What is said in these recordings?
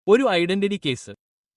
ഒരു identity case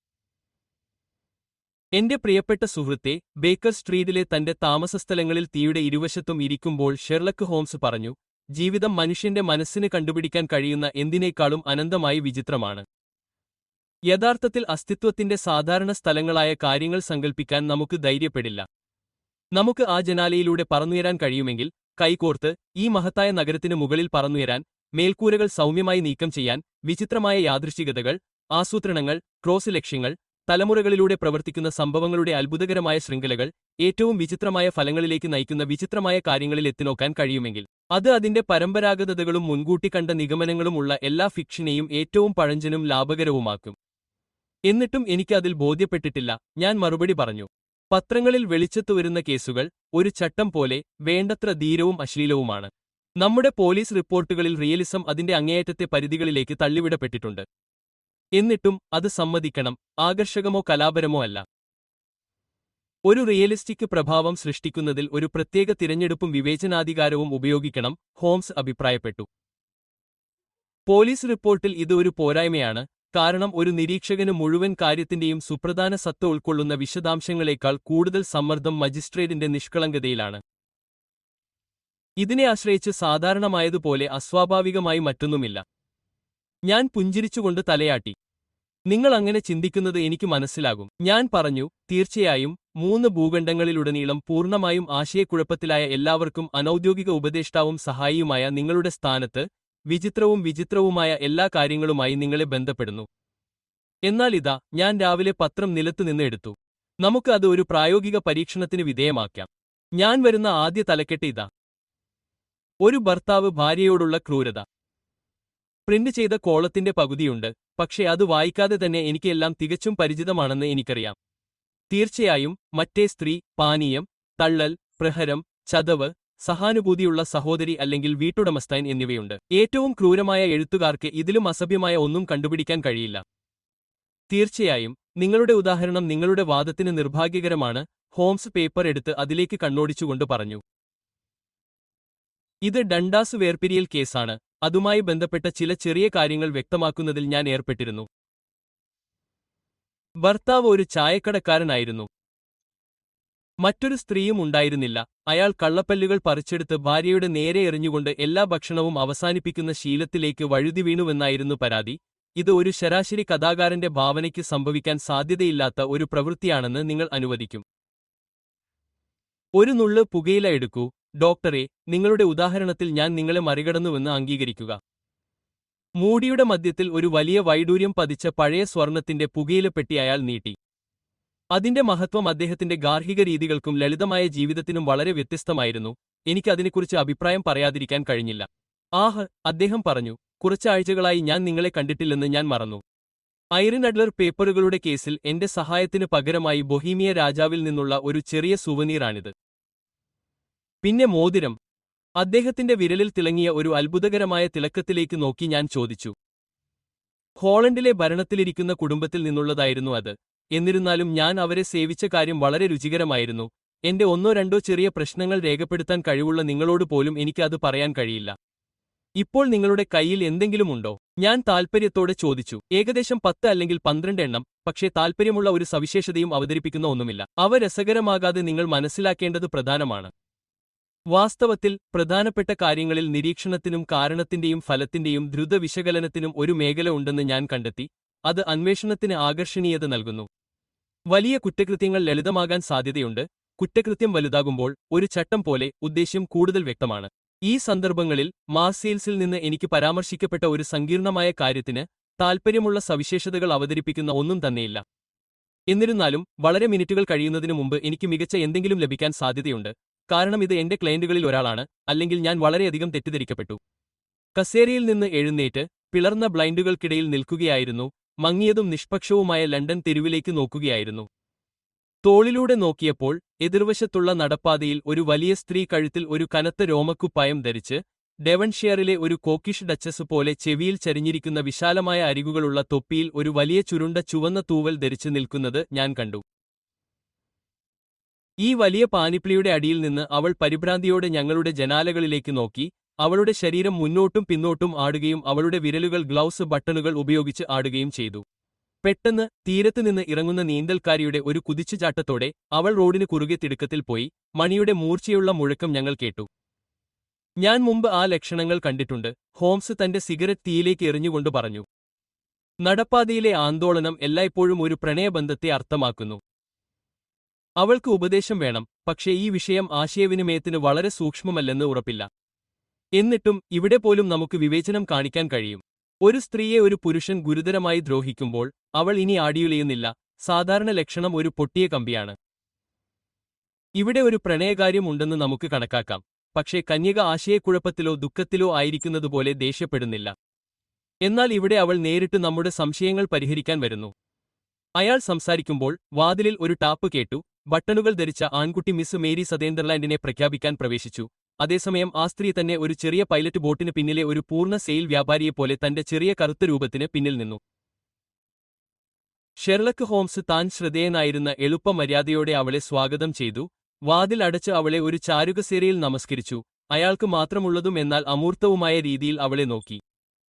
എന്റെ പ്രിയപ്പെട്ട സുഹൃത്തെ ബേക്കർ സ്ട്രീറ്റിലെ തന്റെ താമസസ്ഥലങ്ങളിൽ തീയുടെ ഇരുവശത്തും ഇരിക്കുമ്പോൾ ഷെർലക്ക് ഹോംസ് പറഞ്ഞു ജീവിതം മനുഷ്യന്റെ മനസ്സിന് കണ്ടുപിടിക്കാൻ കഴിയുന്ന എന്തിനേക്കാളും അനന്തമായി വിചിത്രമാണ് യഥാർത്ഥത്തിൽ അസ്തിത്വത്തിന്റെ സാധാരണ സ്ഥലങ്ങളായ കാര്യങ്ങൾ സങ്കൽപ്പിക്കാൻ നമുക്ക് ധൈര്യപ്പെടില്ല നമുക്ക് ആ ജനാലയിലൂടെ പറന്നുയരാൻ കഴിയുമെങ്കിൽ കൈകോർത്ത് ഈ മഹത്തായ നഗരത്തിന് മുകളിൽ പറന്നുയരാൻ മേൽക്കൂരകൾ സൗമ്യമായി നീക്കം ചെയ്യാൻ വിചിത്രമായ യാദൃശ്ചികതകൾ ആസൂത്രണങ്ങൾ ക്രോസ് ലക്ഷ്യങ്ങൾ തലമുറകളിലൂടെ പ്രവർത്തിക്കുന്ന സംഭവങ്ങളുടെ അത്ഭുതകരമായ ശൃംഖലകൾ ഏറ്റവും വിചിത്രമായ ഫലങ്ങളിലേക്ക് നയിക്കുന്ന വിചിത്രമായ കാര്യങ്ങളിൽ എത്തിനോക്കാൻ കഴിയുമെങ്കിൽ അത് അതിന്റെ പരമ്പരാഗതതകളും മുൻകൂട്ടി കണ്ട നിഗമനങ്ങളും ഉള്ള എല്ലാ ഫിക്ഷനെയും ഏറ്റവും പഴഞ്ചനും ലാഭകരവുമാക്കും എന്നിട്ടും എനിക്ക് അതിൽ ബോധ്യപ്പെട്ടിട്ടില്ല ഞാൻ മറുപടി പറഞ്ഞു പത്രങ്ങളിൽ വെളിച്ചത്തു വരുന്ന കേസുകൾ ഒരു ചട്ടം പോലെ വേണ്ടത്ര ധീരവും അശ്ലീലവുമാണ് നമ്മുടെ പോലീസ് റിപ്പോർട്ടുകളിൽ റിയലിസം അതിന്റെ അങ്ങേയറ്റത്തെ പരിധികളിലേക്ക് തള്ളിവിടപ്പെട്ടിട്ടുണ്ട് എന്നിട്ടും അത് സമ്മതിക്കണം ആകർഷകമോ കലാപരമോ അല്ല ഒരു റിയലിസ്റ്റിക് പ്രഭാവം സൃഷ്ടിക്കുന്നതിൽ ഒരു പ്രത്യേക തിരഞ്ഞെടുപ്പും വിവേചനാധികാരവും ഉപയോഗിക്കണം ഹോംസ് അഭിപ്രായപ്പെട്ടു പോലീസ് റിപ്പോർട്ടിൽ ഇത് ഒരു പോരായ്മയാണ് കാരണം ഒരു നിരീക്ഷകന് മുഴുവൻ കാര്യത്തിന്റെയും സുപ്രധാന സത്ത ഉൾക്കൊള്ളുന്ന വിശദാംശങ്ങളെക്കാൾ കൂടുതൽ സമ്മർദ്ദം മജിസ്ട്രേറ്റിന്റെ നിഷ്കളങ്കതയിലാണ് ഇതിനെ ആശ്രയിച്ച് സാധാരണമായതുപോലെ അസ്വാഭാവികമായി മറ്റൊന്നുമില്ല ഞാൻ പുഞ്ചിരിച്ചുകൊണ്ട് തലയാട്ടി നിങ്ങൾ അങ്ങനെ ചിന്തിക്കുന്നത് എനിക്ക് മനസ്സിലാകും ഞാൻ പറഞ്ഞു തീർച്ചയായും മൂന്ന് ഭൂഖണ്ഡങ്ങളിലുടനീളം പൂർണ്ണമായും ആശയക്കുഴപ്പത്തിലായ എല്ലാവർക്കും അനൌദ്യോഗിക ഉപദേഷ്ടാവും സഹായിയുമായ നിങ്ങളുടെ സ്ഥാനത്ത് വിചിത്രവും വിചിത്രവുമായ എല്ലാ കാര്യങ്ങളുമായി നിങ്ങളെ ബന്ധപ്പെടുന്നു എന്നാൽ ഇതാ ഞാൻ രാവിലെ പത്രം നിലത്തുനിന്ന് എടുത്തു നമുക്ക് അത് ഒരു പ്രായോഗിക പരീക്ഷണത്തിന് വിധേയമാക്കാം ഞാൻ വരുന്ന ആദ്യ തലക്കെട്ട് ഇതാ ഒരു ഭർത്താവ് ഭാര്യയോടുള്ള ക്രൂരത പ്രിന്റ് ചെയ്ത കോളത്തിന്റെ പകുതിയുണ്ട് പക്ഷേ അത് വായിക്കാതെ തന്നെ എനിക്ക് എല്ലാം തികച്ചും പരിചിതമാണെന്ന് എനിക്കറിയാം തീർച്ചയായും മറ്റേ സ്ത്രീ പാനീയം തള്ളൽ പ്രഹരം ചതവ് സഹാനുഭൂതിയുള്ള സഹോദരി അല്ലെങ്കിൽ വീട്ടുടമസ്ഥൻ എന്നിവയുണ്ട് ഏറ്റവും ക്രൂരമായ എഴുത്തുകാർക്ക് ഇതിലും അസഭ്യമായ ഒന്നും കണ്ടുപിടിക്കാൻ കഴിയില്ല തീർച്ചയായും നിങ്ങളുടെ ഉദാഹരണം നിങ്ങളുടെ വാദത്തിന് നിർഭാഗ്യകരമാണ് ഹോംസ് പേപ്പർ എടുത്ത് അതിലേക്ക് കണ്ണോടിച്ചുകൊണ്ട് പറഞ്ഞു ഇത് ഡണ്ടാസ് വേർപിരിയൽ കേസാണ് അതുമായി ബന്ധപ്പെട്ട ചില ചെറിയ കാര്യങ്ങൾ വ്യക്തമാക്കുന്നതിൽ ഞാൻ ഏർപ്പെട്ടിരുന്നു ഭർത്താവ് ഒരു ചായക്കടക്കാരനായിരുന്നു മറ്റൊരു സ്ത്രീയും ഉണ്ടായിരുന്നില്ല അയാൾ കള്ളപ്പല്ലുകൾ പറിച്ചെടുത്ത് ഭാര്യയുടെ നേരെ എറിഞ്ഞുകൊണ്ട് എല്ലാ ഭക്ഷണവും അവസാനിപ്പിക്കുന്ന ശീലത്തിലേക്ക് വഴുതി വീണുവെന്നായിരുന്നു പരാതി ഇത് ഒരു ശരാശരി കഥാകാരന്റെ ഭാവനയ്ക്ക് സംഭവിക്കാൻ സാധ്യതയില്ലാത്ത ഒരു പ്രവൃത്തിയാണെന്ന് നിങ്ങൾ അനുവദിക്കും ഒരു നുള്ള് പുകയില എടുക്കൂ ഡോക്ടറെ നിങ്ങളുടെ ഉദാഹരണത്തിൽ ഞാൻ നിങ്ങളെ മറികടന്നുവെന്ന് അംഗീകരിക്കുക മൂടിയുടെ മധ്യത്തിൽ ഒരു വലിയ വൈഡൂര്യം പതിച്ച പഴയ സ്വർണത്തിന്റെ പുകയിലപ്പെട്ടി അയാൾ നീട്ടി അതിന്റെ മഹത്വം അദ്ദേഹത്തിന്റെ ഗാർഹിക രീതികൾക്കും ലളിതമായ ജീവിതത്തിനും വളരെ വ്യത്യസ്തമായിരുന്നു എനിക്ക് അതിനെക്കുറിച്ച് അഭിപ്രായം പറയാതിരിക്കാൻ കഴിഞ്ഞില്ല ആഹ് അദ്ദേഹം പറഞ്ഞു കുറച്ചാഴ്ചകളായി ഞാൻ നിങ്ങളെ കണ്ടിട്ടില്ലെന്ന് ഞാൻ മറന്നു ഐറിൻ അഡ്ലർ പേപ്പറുകളുടെ കേസിൽ എന്റെ സഹായത്തിന് പകരമായി ബൊഹീമിയ രാജാവിൽ നിന്നുള്ള ഒരു ചെറിയ സുവനീറാണിത് പിന്നെ മോതിരം അദ്ദേഹത്തിന്റെ വിരലിൽ തിളങ്ങിയ ഒരു അത്ഭുതകരമായ തിളക്കത്തിലേക്ക് നോക്കി ഞാൻ ചോദിച്ചു ഹോളണ്ടിലെ ഭരണത്തിലിരിക്കുന്ന കുടുംബത്തിൽ നിന്നുള്ളതായിരുന്നു അത് എന്നിരുന്നാലും ഞാൻ അവരെ സേവിച്ച കാര്യം വളരെ രുചികരമായിരുന്നു എന്റെ ഒന്നോ രണ്ടോ ചെറിയ പ്രശ്നങ്ങൾ രേഖപ്പെടുത്താൻ കഴിവുള്ള നിങ്ങളോട് പോലും എനിക്ക് അത് പറയാൻ കഴിയില്ല ഇപ്പോൾ നിങ്ങളുടെ കയ്യിൽ എന്തെങ്കിലും ഉണ്ടോ ഞാൻ താൽപ്പര്യത്തോടെ ചോദിച്ചു ഏകദേശം പത്ത് അല്ലെങ്കിൽ പന്ത്രണ്ട് എണ്ണം പക്ഷേ താൽപ്പര്യമുള്ള ഒരു സവിശേഷതയും അവതരിപ്പിക്കുന്ന ഒന്നുമില്ല അവ രസകരമാകാതെ നിങ്ങൾ മനസ്സിലാക്കേണ്ടത് പ്രധാനമാണ് വാസ്തവത്തിൽ പ്രധാനപ്പെട്ട കാര്യങ്ങളിൽ നിരീക്ഷണത്തിനും കാരണത്തിന്റെയും ഫലത്തിന്റെയും ദ്രുത വിശകലനത്തിനും ഒരു മേഖല ഉണ്ടെന്ന് ഞാൻ കണ്ടെത്തി അത് അന്വേഷണത്തിന് ആകർഷണീയത നൽകുന്നു വലിയ കുറ്റകൃത്യങ്ങൾ ലളിതമാകാൻ സാധ്യതയുണ്ട് കുറ്റകൃത്യം വലുതാകുമ്പോൾ ഒരു ചട്ടം പോലെ ഉദ്ദേശ്യം കൂടുതൽ വ്യക്തമാണ് ഈ സന്ദർഭങ്ങളിൽ മാർസെയിൽസിൽ നിന്ന് എനിക്ക് പരാമർശിക്കപ്പെട്ട ഒരു സങ്കീർണമായ കാര്യത്തിന് താൽപ്പര്യമുള്ള സവിശേഷതകൾ അവതരിപ്പിക്കുന്ന ഒന്നും തന്നെയില്ല എന്നിരുന്നാലും വളരെ മിനിറ്റുകൾ കഴിയുന്നതിനു മുമ്പ് എനിക്ക് മികച്ച എന്തെങ്കിലും ലഭിക്കാൻ സാധ്യതയുണ്ട് കാരണം ഇത് എന്റെ ക്ലയന്റുകളിൽ ഒരാളാണ് അല്ലെങ്കിൽ ഞാൻ വളരെയധികം തെറ്റിദ്ധരിക്കപ്പെട്ടു കസേരയിൽ നിന്ന് എഴുന്നേറ്റ് പിളർന്ന ബ്ലൈൻഡുകൾക്കിടയിൽ നിൽക്കുകയായിരുന്നു മങ്ങിയതും നിഷ്പക്ഷവുമായ ലണ്ടൻ തെരുവിലേക്ക് നോക്കുകയായിരുന്നു തോളിലൂടെ നോക്കിയപ്പോൾ എതിർവശത്തുള്ള നടപ്പാതയിൽ ഒരു വലിയ സ്ത്രീ കഴുത്തിൽ ഒരു കനത്ത രോമക്കുപ്പായം ധരിച്ച് ഡെവൺഷെയറിലെ ഒരു കോക്കിഷ് ഡച്ചസ് പോലെ ചെവിയിൽ ചരിഞ്ഞിരിക്കുന്ന വിശാലമായ അരികുകളുള്ള തൊപ്പിയിൽ ഒരു വലിയ ചുരുണ്ട ചുവന്ന തൂവൽ ധരിച്ചു നിൽക്കുന്നത് ഞാൻ കണ്ടു ഈ വലിയ പാനിപ്പിളിയുടെ അടിയിൽ നിന്ന് അവൾ പരിഭ്രാന്തിയോടെ ഞങ്ങളുടെ ജനാലകളിലേക്ക് നോക്കി അവളുടെ ശരീരം മുന്നോട്ടും പിന്നോട്ടും ആടുകയും അവളുടെ വിരലുകൾ ഗ്ലൗസ് ബട്ടണുകൾ ഉപയോഗിച്ച് ആടുകയും ചെയ്തു പെട്ടെന്ന് തീരത്ത് നിന്ന് ഇറങ്ങുന്ന നീന്തൽക്കാരിയുടെ ഒരു കുതിച്ചുചാട്ടത്തോടെ അവൾ റോഡിന് കുറുകെ തിടുക്കത്തിൽ പോയി മണിയുടെ മൂർച്ചയുള്ള മുഴക്കം ഞങ്ങൾ കേട്ടു ഞാൻ മുമ്പ് ആ ലക്ഷണങ്ങൾ കണ്ടിട്ടുണ്ട് ഹോംസ് തന്റെ സിഗരറ്റ് തീയിലേക്ക് എറിഞ്ഞുകൊണ്ട് പറഞ്ഞു നടപ്പാതയിലെ ആന്തോളനം എല്ലായ്പ്പോഴും ഒരു പ്രണയബന്ധത്തെ അർത്ഥമാക്കുന്നു അവൾക്ക് ഉപദേശം വേണം പക്ഷേ ഈ വിഷയം ആശയവിനിമയത്തിന് വളരെ സൂക്ഷ്മമല്ലെന്ന് ഉറപ്പില്ല എന്നിട്ടും ഇവിടെ പോലും നമുക്ക് വിവേചനം കാണിക്കാൻ കഴിയും ഒരു സ്ത്രീയെ ഒരു പുരുഷൻ ഗുരുതരമായി ദ്രോഹിക്കുമ്പോൾ അവൾ ഇനി ആടിയുലയുന്നില്ല സാധാരണ ലക്ഷണം ഒരു പൊട്ടിയ കമ്പിയാണ് ഇവിടെ ഒരു പ്രണയകാര്യം ഉണ്ടെന്ന് നമുക്ക് കണക്കാക്കാം പക്ഷേ കന്യക ആശയക്കുഴപ്പത്തിലോ ദുഃഖത്തിലോ ആയിരിക്കുന്നതുപോലെ ദേഷ്യപ്പെടുന്നില്ല എന്നാൽ ഇവിടെ അവൾ നേരിട്ട് നമ്മുടെ സംശയങ്ങൾ പരിഹരിക്കാൻ വരുന്നു അയാൾ സംസാരിക്കുമ്പോൾ വാതിലിൽ ഒരു ടാപ്പ് കേട്ടു ബട്ടണുകൾ ധരിച്ച ആൺകുട്ടി മിസ് മേരി സതേന്ദ്രലാൻഡിനെ പ്രഖ്യാപിക്കാൻ പ്രവേശിച്ചു അതേസമയം ആ സ്ത്രീ തന്നെ ഒരു ചെറിയ പൈലറ്റ് ബോട്ടിന് പിന്നിലെ ഒരു പൂർണ്ണ സെയിൽ വ്യാപാരിയെപ്പോലെ തന്റെ ചെറിയ കറുത്ത രൂപത്തിന് പിന്നിൽ നിന്നു ഷെർലക്ക് ഹോംസ് താൻ ശ്രദ്ധേയനായിരുന്ന എളുപ്പ മര്യാദയോടെ അവളെ സ്വാഗതം ചെയ്തു വാതിൽ അടച്ച് അവളെ ഒരു ചാരുകസേരയിൽ നമസ്കരിച്ചു അയാൾക്ക് മാത്രമുള്ളതും എന്നാൽ അമൂർത്തവുമായ രീതിയിൽ അവളെ നോക്കി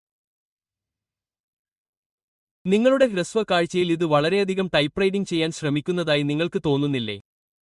നിങ്ങളുടെ ഹ്രസ്വ കാഴ്ചയിൽ ഇത് വളരെയധികം ടൈപ്പ് റൈറ്റിംഗ് ചെയ്യാൻ ശ്രമിക്കുന്നതായി നിങ്ങൾക്ക് തോന്നുന്നില്ലേ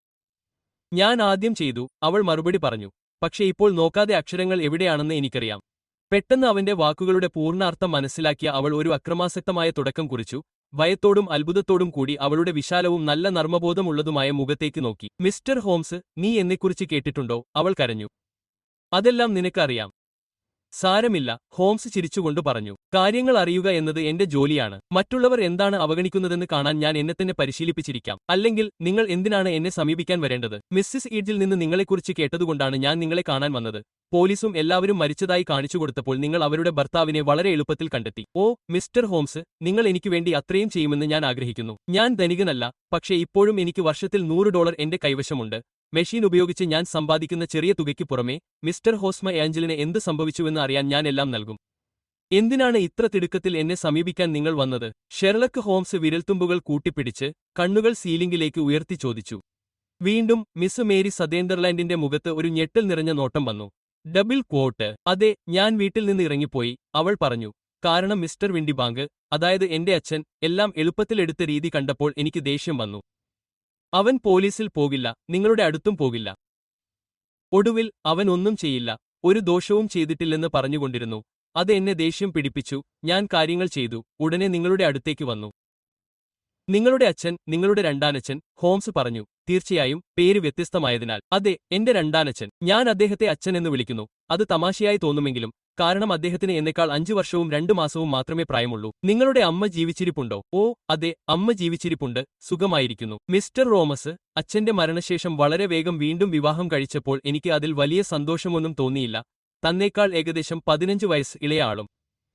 ഞാൻ ആദ്യം ചെയ്തു അവൾ മറുപടി പറഞ്ഞു പക്ഷേ ഇപ്പോൾ നോക്കാതെ അക്ഷരങ്ങൾ എവിടെയാണെന്ന് എനിക്കറിയാം പെട്ടെന്ന് അവന്റെ വാക്കുകളുടെ പൂർണ്ണാർത്ഥം മനസ്സിലാക്കിയ അവൾ ഒരു അക്രമാസക്തമായ തുടക്കം കുറിച്ചു ഭയത്തോടും അത്ഭുതത്തോടും കൂടി അവളുടെ വിശാലവും നല്ല നർമ്മബോധമുള്ളതുമായ മുഖത്തേക്ക് നോക്കി മിസ്റ്റർ ഹോംസ് നീ എന്നെക്കുറിച്ച് കേട്ടിട്ടുണ്ടോ അവൾ കരഞ്ഞു അതെല്ലാം നിനക്കറിയാം സാരമില്ല ഹോംസ് ചിരിച്ചുകൊണ്ട് പറഞ്ഞു കാര്യങ്ങൾ അറിയുക എന്നത് എന്റെ ജോലിയാണ് മറ്റുള്ളവർ എന്താണ് അവഗണിക്കുന്നതെന്ന് കാണാൻ ഞാൻ എന്നെ തന്നെ പരിശീലിപ്പിച്ചിരിക്കാം അല്ലെങ്കിൽ നിങ്ങൾ എന്തിനാണ് എന്നെ സമീപിക്കാൻ വരേണ്ടത് മിസ്സിസ് ഈഡിൽ നിന്ന് നിങ്ങളെക്കുറിച്ച് കേട്ടതുകൊണ്ടാണ് ഞാൻ നിങ്ങളെ കാണാൻ വന്നത് പോലീസും എല്ലാവരും മരിച്ചതായി കാണിച്ചു കൊടുത്തപ്പോൾ നിങ്ങൾ അവരുടെ ഭർത്താവിനെ വളരെ എളുപ്പത്തിൽ കണ്ടെത്തി ഓ മിസ്റ്റർ ഹോംസ് നിങ്ങൾ എനിക്ക് വേണ്ടി അത്രയും ചെയ്യുമെന്ന് ഞാൻ ആഗ്രഹിക്കുന്നു ഞാൻ ധനികനല്ല പക്ഷേ ഇപ്പോഴും എനിക്ക് വർഷത്തിൽ നൂറ് ഡോളർ എന്റെ കൈവശമുണ്ട് മെഷീൻ ഉപയോഗിച്ച് ഞാൻ സമ്പാദിക്കുന്ന ചെറിയ തുകയ്ക്ക് പുറമെ മിസ്റ്റർ ഹോസ്മ ഏഞ്ചലിന് എന്ത് സംഭവിച്ചുവെന്ന് അറിയാൻ ഞാൻ എല്ലാം നൽകും എന്തിനാണ് ഇത്ര തിടുക്കത്തിൽ എന്നെ സമീപിക്കാൻ നിങ്ങൾ വന്നത് ഷെർലക്ക് ഹോംസ് വിരൽത്തുമ്പുകൾ കൂട്ടിപ്പിടിച്ച് കണ്ണുകൾ സീലിംഗിലേക്ക് ഉയർത്തി ചോദിച്ചു വീണ്ടും മിസ് മേരി സതേന്ദർലാൻഡിന്റെ മുഖത്ത് ഒരു ഞെട്ടൽ നിറഞ്ഞ നോട്ടം വന്നു ഡബിൾ ക്വോട്ട് അതെ ഞാൻ വീട്ടിൽ നിന്ന് ഇറങ്ങിപ്പോയി അവൾ പറഞ്ഞു കാരണം മിസ്റ്റർ വിൻഡിബാങ്ക് അതായത് എന്റെ അച്ഛൻ എല്ലാം എളുപ്പത്തിലെടുത്ത രീതി കണ്ടപ്പോൾ എനിക്ക് ദേഷ്യം വന്നു അവൻ പോലീസിൽ പോകില്ല നിങ്ങളുടെ അടുത്തും പോകില്ല ഒടുവിൽ അവൻ ഒന്നും ചെയ്യില്ല ഒരു ദോഷവും ചെയ്തിട്ടില്ലെന്ന് പറഞ്ഞുകൊണ്ടിരുന്നു അത് എന്നെ ദേഷ്യം പിടിപ്പിച്ചു ഞാൻ കാര്യങ്ങൾ ചെയ്തു ഉടനെ നിങ്ങളുടെ അടുത്തേക്ക് വന്നു നിങ്ങളുടെ അച്ഛൻ നിങ്ങളുടെ രണ്ടാനച്ഛൻ ഹോംസ് പറഞ്ഞു തീർച്ചയായും പേര് വ്യത്യസ്തമായതിനാൽ അതെ എന്റെ രണ്ടാനച്ഛൻ ഞാൻ അദ്ദേഹത്തെ അച്ഛൻ എന്ന് വിളിക്കുന്നു അത് തമാശയായി തോന്നുമെങ്കിലും കാരണം അദ്ദേഹത്തിന് എന്നെക്കാൾ അഞ്ചു വർഷവും രണ്ടു മാസവും മാത്രമേ പ്രായമുള്ളൂ നിങ്ങളുടെ അമ്മ ജീവിച്ചിരിപ്പുണ്ടോ ഓ അതെ അമ്മ ജീവിച്ചിരിപ്പുണ്ട് സുഖമായിരിക്കുന്നു മിസ്റ്റർ റോമസ് അച്ഛന്റെ മരണശേഷം വളരെ വേഗം വീണ്ടും വിവാഹം കഴിച്ചപ്പോൾ എനിക്ക് അതിൽ വലിയ സന്തോഷമൊന്നും തോന്നിയില്ല തന്നേക്കാൾ ഏകദേശം പതിനഞ്ച് വയസ്സ് ഇളയ ആളും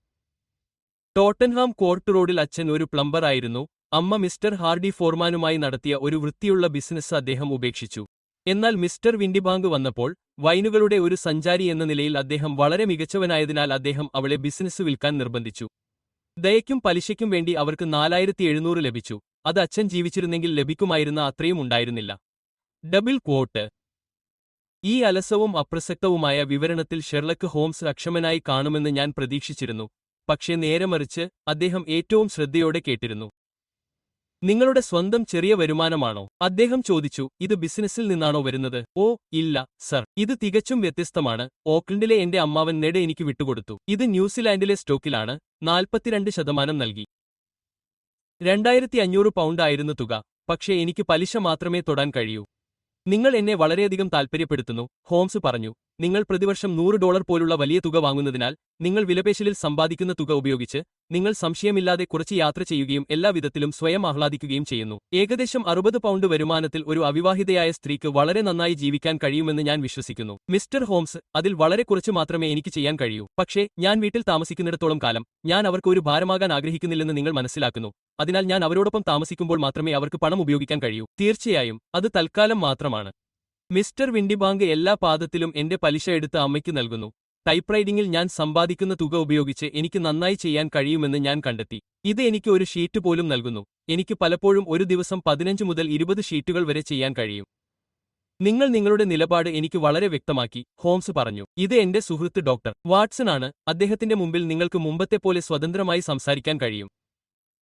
ടോട്ടൻഹാം കോർട്ട് റോഡിൽ അച്ഛൻ ഒരു പ്ലംബറായിരുന്നു അമ്മ മിസ്റ്റർ ഹാർഡി ഫോർമാനുമായി നടത്തിയ ഒരു വൃത്തിയുള്ള ബിസിനസ് അദ്ദേഹം ഉപേക്ഷിച്ചു എന്നാൽ മിസ്റ്റർ വിൻഡിബാങ്ക് വന്നപ്പോൾ വൈനുകളുടെ ഒരു സഞ്ചാരി എന്ന നിലയിൽ അദ്ദേഹം വളരെ മികച്ചവനായതിനാൽ അദ്ദേഹം അവളെ ബിസിനസ് വിൽക്കാൻ നിർബന്ധിച്ചു ദയയ്ക്കും പലിശയ്ക്കും വേണ്ടി അവർക്ക് നാലായിരത്തി എഴുന്നൂറ് ലഭിച്ചു അത് അച്ഛൻ ജീവിച്ചിരുന്നെങ്കിൽ ലഭിക്കുമായിരുന്ന അത്രയും ഉണ്ടായിരുന്നില്ല ഡബിൾ ക്വോട്ട് ഈ അലസവും അപ്രസക്തവുമായ വിവരണത്തിൽ ഷെർലക്ക് ഹോംസ് അക്ഷമനായി കാണുമെന്ന് ഞാൻ പ്രതീക്ഷിച്ചിരുന്നു പക്ഷേ നേരെമറിച്ച് അദ്ദേഹം ഏറ്റവും ശ്രദ്ധയോടെ കേട്ടിരുന്നു നിങ്ങളുടെ സ്വന്തം ചെറിയ വരുമാനമാണോ അദ്ദേഹം ചോദിച്ചു ഇത് ബിസിനസ്സിൽ നിന്നാണോ വരുന്നത് ഓ ഇല്ല സർ ഇത് തികച്ചും വ്യത്യസ്തമാണ് ഓക്ലൻഡിലെ എന്റെ അമ്മാവൻ നെഡ് എനിക്ക് വിട്ടുകൊടുത്തു ഇത് ന്യൂസിലാൻഡിലെ സ്റ്റോക്കിലാണ് നാൽപ്പത്തിരണ്ട് ശതമാനം നൽകി രണ്ടായിരത്തി അഞ്ഞൂറ് പൗണ്ട് ആയിരുന്നു തുക പക്ഷേ എനിക്ക് പലിശ മാത്രമേ തൊടാൻ കഴിയൂ നിങ്ങൾ എന്നെ വളരെയധികം താൽപ്പര്യപ്പെടുത്തുന്നു ഹോംസ് പറഞ്ഞു നിങ്ങൾ പ്രതിവർഷം നൂറ് ഡോളർ പോലുള്ള വലിയ തുക വാങ്ങുന്നതിനാൽ നിങ്ങൾ വിലപേശലിൽ സമ്പാദിക്കുന്ന തുക ഉപയോഗിച്ച് നിങ്ങൾ സംശയമില്ലാതെ കുറച്ച് യാത്ര ചെയ്യുകയും എല്ലാ വിധത്തിലും സ്വയം ആഹ്ലാദിക്കുകയും ചെയ്യുന്നു ഏകദേശം അറുപത് പൗണ്ട് വരുമാനത്തിൽ ഒരു അവിവാഹിതയായ സ്ത്രീക്ക് വളരെ നന്നായി ജീവിക്കാൻ കഴിയുമെന്ന് ഞാൻ വിശ്വസിക്കുന്നു മിസ്റ്റർ ഹോംസ് അതിൽ വളരെ കുറച്ച് മാത്രമേ എനിക്ക് ചെയ്യാൻ കഴിയൂ പക്ഷേ ഞാൻ വീട്ടിൽ താമസിക്കുന്നിടത്തോളം കാലം ഞാൻ അവർക്ക് ഒരു ഭാരമാകാൻ ആഗ്രഹിക്കുന്നില്ലെന്ന് നിങ്ങൾ മനസ്സിലാക്കുന്നു അതിനാൽ ഞാൻ അവരോടൊപ്പം താമസിക്കുമ്പോൾ മാത്രമേ അവർക്ക് പണം ഉപയോഗിക്കാൻ കഴിയൂ തീർച്ചയായും അത് തൽക്കാലം മാത്രമാണ് മിസ്റ്റർ വിൻഡിബാങ്ക് എല്ലാ പാദത്തിലും എന്റെ പലിശ എടുത്ത് അമ്മയ്ക്ക് നൽകുന്നു ടൈപ്പ് റൈറ്റിംഗിൽ ഞാൻ സമ്പാദിക്കുന്ന തുക ഉപയോഗിച്ച് എനിക്ക് നന്നായി ചെയ്യാൻ കഴിയുമെന്ന് ഞാൻ കണ്ടെത്തി ഇത് എനിക്ക് ഒരു ഷീറ്റ് പോലും നൽകുന്നു എനിക്ക് പലപ്പോഴും ഒരു ദിവസം പതിനഞ്ച് മുതൽ ഇരുപത് ഷീറ്റുകൾ വരെ ചെയ്യാൻ കഴിയും നിങ്ങൾ നിങ്ങളുടെ നിലപാട് എനിക്ക് വളരെ വ്യക്തമാക്കി ഹോംസ് പറഞ്ഞു ഇത് എന്റെ സുഹൃത്ത് ഡോക്ടർ വാട്സൺ ആണ് അദ്ദേഹത്തിന്റെ മുമ്പിൽ നിങ്ങൾക്ക് മുമ്പത്തെ പോലെ സ്വതന്ത്രമായി സംസാരിക്കാൻ കഴിയും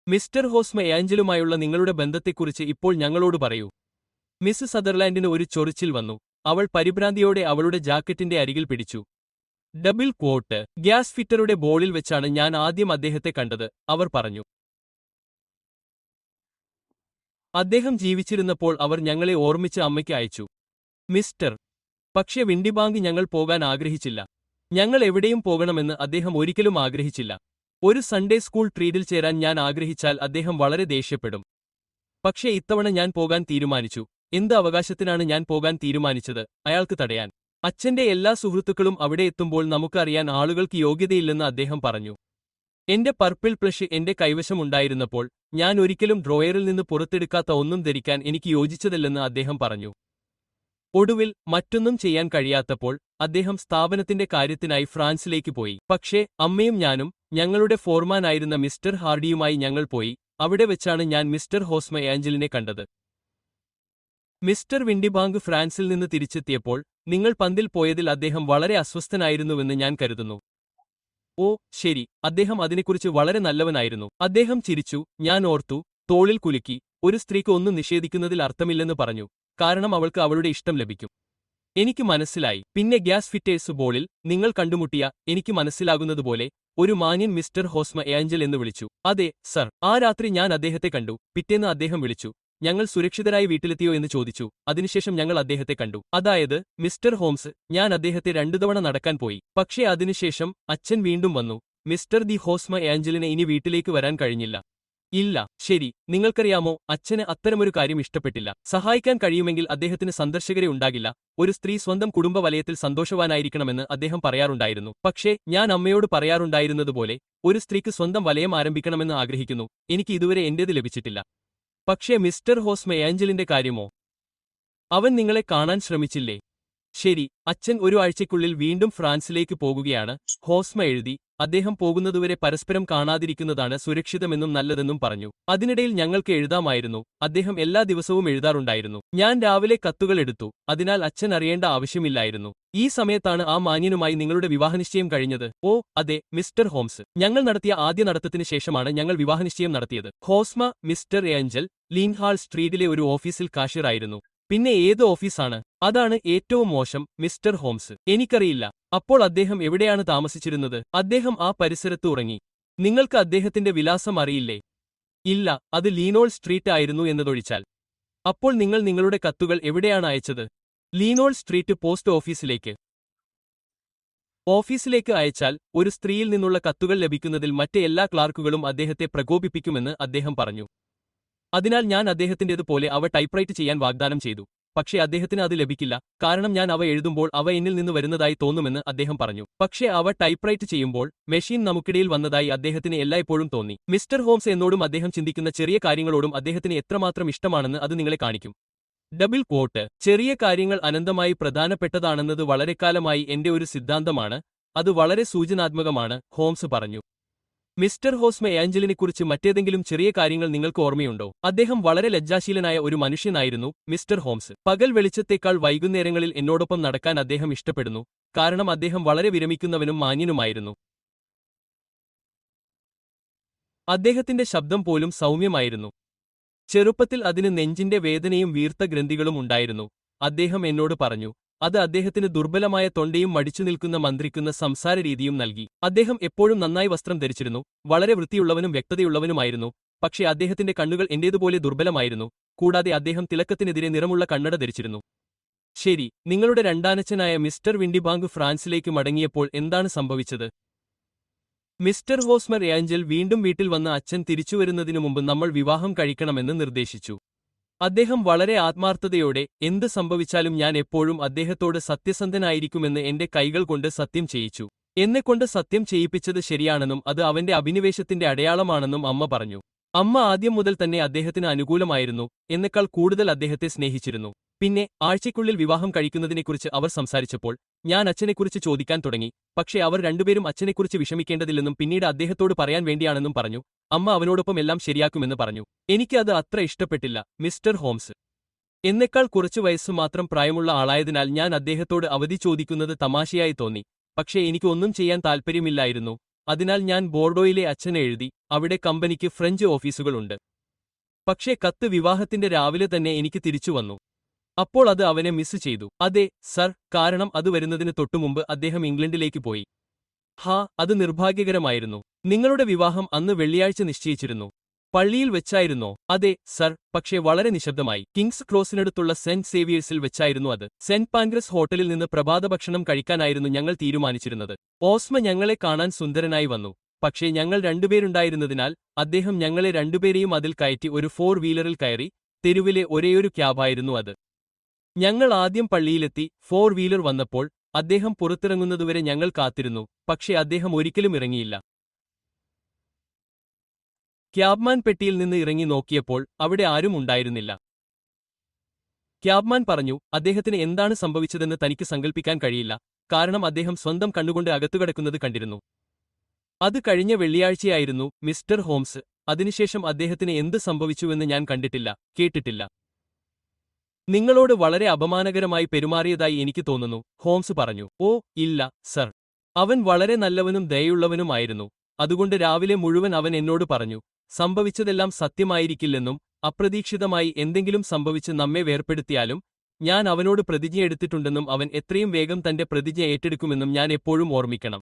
മിസ്റ്റർ ഹോസ്മ ഏഞ്ചലുമായുള്ള നിങ്ങളുടെ ബന്ധത്തെക്കുറിച്ച് ഇപ്പോൾ ഞങ്ങളോട് പറയൂ മിസ് സദർലാൻഡിന് ഒരു ചൊറിച്ചിൽ വന്നു അവൾ പരിഭ്രാന്തിയോടെ അവളുടെ ജാക്കറ്റിന്റെ അരികിൽ പിടിച്ചു ഡബിൾ ക്വോട്ട് ഗ്യാസ് ഫിറ്ററുടെ ബോളിൽ വെച്ചാണ് ഞാൻ ആദ്യം അദ്ദേഹത്തെ കണ്ടത് അവർ പറഞ്ഞു അദ്ദേഹം ജീവിച്ചിരുന്നപ്പോൾ അവർ ഞങ്ങളെ ഓർമ്മിച്ച് അമ്മയ്ക്ക് അയച്ചു മിസ്റ്റർ പക്ഷേ വിണ്ടിബാങ്ക് ഞങ്ങൾ പോകാൻ ആഗ്രഹിച്ചില്ല ഞങ്ങൾ എവിടെയും പോകണമെന്ന് അദ്ദേഹം ഒരിക്കലും ആഗ്രഹിച്ചില്ല ഒരു സൺഡേ സ്കൂൾ ട്രീഡിൽ ചേരാൻ ഞാൻ ആഗ്രഹിച്ചാൽ അദ്ദേഹം വളരെ ദേഷ്യപ്പെടും പക്ഷേ ഇത്തവണ ഞാൻ പോകാൻ തീരുമാനിച്ചു എന്ത് അവകാശത്തിനാണ് ഞാൻ പോകാൻ തീരുമാനിച്ചത് അയാൾക്ക് തടയാൻ അച്ഛന്റെ എല്ലാ സുഹൃത്തുക്കളും അവിടെ എത്തുമ്പോൾ നമുക്ക് അറിയാൻ ആളുകൾക്ക് യോഗ്യതയില്ലെന്ന് അദ്ദേഹം പറഞ്ഞു എന്റെ പർപ്പിൾ പ്ലഷ് എന്റെ കൈവശമുണ്ടായിരുന്നപ്പോൾ ഞാൻ ഒരിക്കലും ഡ്രോയറിൽ നിന്ന് പുറത്തെടുക്കാത്ത ഒന്നും ധരിക്കാൻ എനിക്ക് യോജിച്ചതല്ലെന്ന് അദ്ദേഹം പറഞ്ഞു ഒടുവിൽ മറ്റൊന്നും ചെയ്യാൻ കഴിയാത്തപ്പോൾ അദ്ദേഹം സ്ഥാപനത്തിന്റെ കാര്യത്തിനായി ഫ്രാൻസിലേക്ക് പോയി പക്ഷേ അമ്മയും ഞാനും ഞങ്ങളുടെ ഫോർമാനായിരുന്ന മിസ്റ്റർ ഹാർഡിയുമായി ഞങ്ങൾ പോയി അവിടെ വെച്ചാണ് ഞാൻ മിസ്റ്റർ ഹോസ്മ ഏഞ്ചലിനെ കണ്ടത് മിസ്റ്റർ വിൻഡിബാങ്ക് ഫ്രാൻസിൽ നിന്ന് തിരിച്ചെത്തിയപ്പോൾ നിങ്ങൾ പന്തിൽ പോയതിൽ അദ്ദേഹം വളരെ അസ്വസ്ഥനായിരുന്നുവെന്ന് ഞാൻ കരുതുന്നു ഓ ശരി അദ്ദേഹം അതിനെക്കുറിച്ച് വളരെ നല്ലവനായിരുന്നു അദ്ദേഹം ചിരിച്ചു ഞാൻ ഓർത്തു തോളിൽ കുലുക്കി ഒരു സ്ത്രീക്ക് ഒന്നും നിഷേധിക്കുന്നതിൽ അർത്ഥമില്ലെന്ന് പറഞ്ഞു കാരണം അവൾക്ക് അവളുടെ ഇഷ്ടം ലഭിക്കും എനിക്ക് മനസ്സിലായി പിന്നെ ഗ്യാസ് ഫിറ്റേഴ്സ് ബോളിൽ നിങ്ങൾ കണ്ടുമുട്ടിയ എനിക്ക് മനസ്സിലാകുന്നതുപോലെ ഒരു മാന്യൻ മിസ്റ്റർ ഹോസ്മ ഏഞ്ചൽ എന്ന് വിളിച്ചു അതെ സർ ആ രാത്രി ഞാൻ അദ്ദേഹത്തെ കണ്ടു പിറ്റേന്ന് അദ്ദേഹം വിളിച്ചു ഞങ്ങൾ സുരക്ഷിതരായി വീട്ടിലെത്തിയോ എന്ന് ചോദിച്ചു അതിനുശേഷം ഞങ്ങൾ അദ്ദേഹത്തെ കണ്ടു അതായത് മിസ്റ്റർ ഹോംസ് ഞാൻ അദ്ദേഹത്തെ രണ്ടു തവണ നടക്കാൻ പോയി പക്ഷേ അതിനുശേഷം അച്ഛൻ വീണ്ടും വന്നു മിസ്റ്റർ ദി ഹോസ്മ ഏഞ്ചലിനെ ഇനി വീട്ടിലേക്ക് വരാൻ കഴിഞ്ഞില്ല ഇല്ല ശരി നിങ്ങൾക്കറിയാമോ അച്ഛന് അത്തരമൊരു കാര്യം ഇഷ്ടപ്പെട്ടില്ല സഹായിക്കാൻ കഴിയുമെങ്കിൽ അദ്ദേഹത്തിന് സന്ദർശകരെ ഉണ്ടാകില്ല ഒരു സ്ത്രീ സ്വന്തം കുടുംബ വലയത്തിൽ സന്തോഷവാനായിരിക്കണമെന്ന് അദ്ദേഹം പറയാറുണ്ടായിരുന്നു പക്ഷേ ഞാൻ അമ്മയോട് പറയാറുണ്ടായിരുന്നതുപോലെ ഒരു സ്ത്രീക്ക് സ്വന്തം വലയം ആരംഭിക്കണമെന്ന് ആഗ്രഹിക്കുന്നു എനിക്ക് ഇതുവരെ എന്റേത് ലഭിച്ചിട്ടില്ല പക്ഷേ മിസ്റ്റർ ഹോസ്മ ഏഞ്ചലിന്റെ കാര്യമോ അവൻ നിങ്ങളെ കാണാൻ ശ്രമിച്ചില്ലേ ശരി അച്ഛൻ ഒരു ആഴ്ചയ്ക്കുള്ളിൽ വീണ്ടും ഫ്രാൻസിലേക്ക് പോകുകയാണ് ഹോസ്മ എഴുതി അദ്ദേഹം പോകുന്നതുവരെ പരസ്പരം കാണാതിരിക്കുന്നതാണ് സുരക്ഷിതമെന്നും നല്ലതെന്നും പറഞ്ഞു അതിനിടയിൽ ഞങ്ങൾക്ക് എഴുതാമായിരുന്നു അദ്ദേഹം എല്ലാ ദിവസവും എഴുതാറുണ്ടായിരുന്നു ഞാൻ രാവിലെ കത്തുകൾ എടുത്തു അതിനാൽ അച്ഛൻ അറിയേണ്ട ആവശ്യമില്ലായിരുന്നു ഈ സമയത്താണ് ആ മാന്യനുമായി നിങ്ങളുടെ വിവാഹനിശ്ചയം കഴിഞ്ഞത് ഓ അതെ മിസ്റ്റർ ഹോംസ് ഞങ്ങൾ നടത്തിയ ആദ്യ നടത്തത്തിന് ശേഷമാണ് ഞങ്ങൾ വിവാഹനിശ്ചയം നടത്തിയത് ഹോസ്മ മിസ്റ്റർ ഏഞ്ചൽ ലീൻഹാൾ സ്ട്രീറ്റിലെ ഒരു ഓഫീസിൽ കാഷ്യറായിരുന്നു പിന്നെ ഏത് ഓഫീസാണ് അതാണ് ഏറ്റവും മോശം മിസ്റ്റർ ഹോംസ് എനിക്കറിയില്ല അപ്പോൾ അദ്ദേഹം എവിടെയാണ് താമസിച്ചിരുന്നത് അദ്ദേഹം ആ പരിസരത്ത് ഉറങ്ങി നിങ്ങൾക്ക് അദ്ദേഹത്തിന്റെ വിലാസം അറിയില്ലേ ഇല്ല അത് ലീനോൾ സ്ട്രീറ്റ് ആയിരുന്നു എന്നതൊഴിച്ചാൽ അപ്പോൾ നിങ്ങൾ നിങ്ങളുടെ കത്തുകൾ എവിടെയാണ് അയച്ചത് ലീനോൾ സ്ട്രീറ്റ് പോസ്റ്റ് ഓഫീസിലേക്ക് ഓഫീസിലേക്ക് അയച്ചാൽ ഒരു സ്ത്രീയിൽ നിന്നുള്ള കത്തുകൾ ലഭിക്കുന്നതിൽ മറ്റ് എല്ലാ ക്ലാർക്കുകളും അദ്ദേഹത്തെ പ്രകോപിപ്പിക്കുമെന്ന് അദ്ദേഹം പറഞ്ഞു അതിനാൽ ഞാൻ അദ്ദേഹത്തിന്റേതുപോലെ അവ ടൈപ്പ്റൈറ്റ് ചെയ്യാൻ വാഗ്ദാനം ചെയ്തു പക്ഷേ അദ്ദേഹത്തിന് അത് ലഭിക്കില്ല കാരണം ഞാൻ അവ എഴുതുമ്പോൾ അവ എന്നിൽ നിന്ന് വരുന്നതായി തോന്നുമെന്ന് അദ്ദേഹം പറഞ്ഞു പക്ഷേ അവ ടൈപ്പ്റൈറ്റ് ചെയ്യുമ്പോൾ മെഷീൻ നമുക്കിടയിൽ വന്നതായി അദ്ദേഹത്തിന് എല്ലായ്പ്പോഴും തോന്നി മിസ്റ്റർ ഹോംസ് എന്നോടും അദ്ദേഹം ചിന്തിക്കുന്ന ചെറിയ കാര്യങ്ങളോടും അദ്ദേഹത്തിന് എത്രമാത്രം ഇഷ്ടമാണെന്ന് അത് നിങ്ങളെ കാണിക്കും ഡബിൾ ക്വോട്ട് ചെറിയ കാര്യങ്ങൾ അനന്തമായി പ്രധാനപ്പെട്ടതാണെന്നത് വളരെക്കാലമായി എന്റെ ഒരു സിദ്ധാന്തമാണ് അത് വളരെ സൂചനാത്മകമാണ് ഹോംസ് പറഞ്ഞു മിസ്റ്റർ ഹോസ്മ ഏഞ്ചലിനെക്കുറിച്ച് മറ്റേതെങ്കിലും ചെറിയ കാര്യങ്ങൾ നിങ്ങൾക്ക് ഓർമ്മയുണ്ടോ അദ്ദേഹം വളരെ ലജ്ജാശീലനായ ഒരു മനുഷ്യനായിരുന്നു മിസ്റ്റർ ഹോംസ് പകൽ വെളിച്ചത്തേക്കാൾ വൈകുന്നേരങ്ങളിൽ എന്നോടൊപ്പം നടക്കാൻ അദ്ദേഹം ഇഷ്ടപ്പെടുന്നു കാരണം അദ്ദേഹം വളരെ വിരമിക്കുന്നവനും മാന്യനുമായിരുന്നു അദ്ദേഹത്തിന്റെ ശബ്ദം പോലും സൗമ്യമായിരുന്നു ചെറുപ്പത്തിൽ അതിന് നെഞ്ചിന്റെ വേദനയും വീർത്ത ഗ്രന്ഥികളും ഉണ്ടായിരുന്നു അദ്ദേഹം എന്നോട് പറഞ്ഞു അത് അദ്ദേഹത്തിന് ദുർബലമായ തൊണ്ടയും മടിച്ചു നിൽക്കുന്ന മന്ത്രിക്കുന്ന സംസാര രീതിയും നൽകി അദ്ദേഹം എപ്പോഴും നന്നായി വസ്ത്രം ധരിച്ചിരുന്നു വളരെ വൃത്തിയുള്ളവനും വ്യക്തതയുള്ളവനുമായിരുന്നു പക്ഷേ അദ്ദേഹത്തിന്റെ കണ്ണുകൾ എന്റേതുപോലെ ദുർബലമായിരുന്നു കൂടാതെ അദ്ദേഹം തിളക്കത്തിനെതിരെ നിറമുള്ള കണ്ണട ധരിച്ചിരുന്നു ശരി നിങ്ങളുടെ രണ്ടാനച്ചനായ മിസ്റ്റർ വിൻഡിബാങ്ക് ഫ്രാൻസിലേക്ക് മടങ്ങിയപ്പോൾ എന്താണ് സംഭവിച്ചത് മിസ്റ്റർ ഹോസ്മർ ഏഞ്ചൽ വീണ്ടും വീട്ടിൽ വന്ന അച്ഛൻ തിരിച്ചുവരുന്നതിനു മുമ്പ് നമ്മൾ വിവാഹം കഴിക്കണമെന്ന് നിർദ്ദേശിച്ചു അദ്ദേഹം വളരെ ആത്മാർത്ഥതയോടെ എന്ത് സംഭവിച്ചാലും ഞാൻ എപ്പോഴും അദ്ദേഹത്തോട് സത്യസന്ധനായിരിക്കുമെന്ന് എന്റെ കൈകൾ കൊണ്ട് സത്യം ചെയ്യിച്ചു എന്നെക്കൊണ്ട് സത്യം ചെയ്യിപ്പിച്ചത് ശരിയാണെന്നും അത് അവന്റെ അഭിനിവേശത്തിന്റെ അടയാളമാണെന്നും അമ്മ പറഞ്ഞു അമ്മ ആദ്യം മുതൽ തന്നെ അദ്ദേഹത്തിന് അനുകൂലമായിരുന്നു എന്നെക്കാൾ കൂടുതൽ അദ്ദേഹത്തെ സ്നേഹിച്ചിരുന്നു പിന്നെ ആഴ്ചയ്ക്കുള്ളിൽ വിവാഹം കഴിക്കുന്നതിനെക്കുറിച്ച് അവർ സംസാരിച്ചപ്പോൾ ഞാൻ അച്ഛനെക്കുറിച്ച് ചോദിക്കാൻ തുടങ്ങി പക്ഷേ അവർ രണ്ടുപേരും അച്ഛനെക്കുറിച്ച് വിഷമിക്കേണ്ടതില്ലെന്നും പിന്നീട് അദ്ദേഹത്തോട് പറയാൻ വേണ്ടിയാണെന്നും പറഞ്ഞു അമ്മ അവനോടൊപ്പം എല്ലാം ശരിയാക്കുമെന്ന് പറഞ്ഞു എനിക്ക് അത് അത്ര ഇഷ്ടപ്പെട്ടില്ല മിസ്റ്റർ ഹോംസ് എന്നെക്കാൾ കുറച്ചു വയസ്സ് മാത്രം പ്രായമുള്ള ആളായതിനാൽ ഞാൻ അദ്ദേഹത്തോട് അവധി ചോദിക്കുന്നത് തമാശയായി തോന്നി പക്ഷേ എനിക്ക് ഒന്നും ചെയ്യാൻ താൽപ്പര്യമില്ലായിരുന്നു അതിനാൽ ഞാൻ ബോർഡോയിലെ അച്ഛനെ എഴുതി അവിടെ കമ്പനിക്ക് ഫ്രഞ്ച് ഓഫീസുകളുണ്ട് പക്ഷേ കത്ത് വിവാഹത്തിന്റെ രാവിലെ തന്നെ എനിക്ക് തിരിച്ചു വന്നു അപ്പോൾ അത് അവനെ മിസ് ചെയ്തു അതെ സർ കാരണം അത് വരുന്നതിന് തൊട്ടുമുമ്പ് അദ്ദേഹം ഇംഗ്ലണ്ടിലേക്ക് പോയി ഹാ അത് നിർഭാഗ്യകരമായിരുന്നു നിങ്ങളുടെ വിവാഹം അന്ന് വെള്ളിയാഴ്ച നിശ്ചയിച്ചിരുന്നു പള്ളിയിൽ വെച്ചായിരുന്നോ അതെ സർ പക്ഷേ വളരെ നിശബ്ദമായി കിങ്സ് ക്രോസിനടുത്തുള്ള സെന്റ് സേവിയേഴ്സിൽ വെച്ചായിരുന്നു അത് സെന്റ് പാൻഗ്രസ് ഹോട്ടലിൽ നിന്ന് പ്രഭാതഭക്ഷണം കഴിക്കാനായിരുന്നു ഞങ്ങൾ തീരുമാനിച്ചിരുന്നത് ഓസ്മ ഞങ്ങളെ കാണാൻ സുന്ദരനായി വന്നു പക്ഷേ ഞങ്ങൾ രണ്ടുപേരുണ്ടായിരുന്നതിനാൽ അദ്ദേഹം ഞങ്ങളെ രണ്ടുപേരെയും അതിൽ കയറ്റി ഒരു ഫോർ വീലറിൽ കയറി തെരുവിലെ ഒരേയൊരു ക്യാബായിരുന്നു അത് ഞങ്ങൾ ആദ്യം പള്ളിയിലെത്തി ഫോർ വീലർ വന്നപ്പോൾ അദ്ദേഹം പുറത്തിറങ്ങുന്നതുവരെ ഞങ്ങൾ കാത്തിരുന്നു പക്ഷേ അദ്ദേഹം ഒരിക്കലും ഇറങ്ങിയില്ല ക്യാബ്മാൻ പെട്ടിയിൽ നിന്ന് ഇറങ്ങി നോക്കിയപ്പോൾ അവിടെ ആരും ഉണ്ടായിരുന്നില്ല ക്യാബ്മാൻ പറഞ്ഞു അദ്ദേഹത്തിന് എന്താണ് സംഭവിച്ചതെന്ന് തനിക്ക് സങ്കൽപ്പിക്കാൻ കഴിയില്ല കാരണം അദ്ദേഹം സ്വന്തം കണ്ണുകൊണ്ട് അകത്തുകിടക്കുന്നത് കണ്ടിരുന്നു അത് കഴിഞ്ഞ വെള്ളിയാഴ്ചയായിരുന്നു മിസ്റ്റർ ഹോംസ് അതിനുശേഷം അദ്ദേഹത്തിന് എന്ത് സംഭവിച്ചുവെന്ന് ഞാൻ കണ്ടിട്ടില്ല കേട്ടിട്ടില്ല നിങ്ങളോട് വളരെ അപമാനകരമായി പെരുമാറിയതായി എനിക്ക് തോന്നുന്നു ഹോംസ് പറഞ്ഞു ഓ ഇല്ല സർ അവൻ വളരെ നല്ലവനും ദയുള്ളവനുമായിരുന്നു അതുകൊണ്ട് രാവിലെ മുഴുവൻ അവൻ എന്നോട് പറഞ്ഞു സംഭവിച്ചതെല്ലാം സത്യമായിരിക്കില്ലെന്നും അപ്രതീക്ഷിതമായി എന്തെങ്കിലും സംഭവിച്ച് നമ്മെ വേർപ്പെടുത്തിയാലും ഞാൻ അവനോട് പ്രതിജ്ഞ എടുത്തിട്ടുണ്ടെന്നും അവൻ എത്രയും വേഗം തന്റെ പ്രതിജ്ഞ ഏറ്റെടുക്കുമെന്നും ഞാൻ എപ്പോഴും ഓർമ്മിക്കണം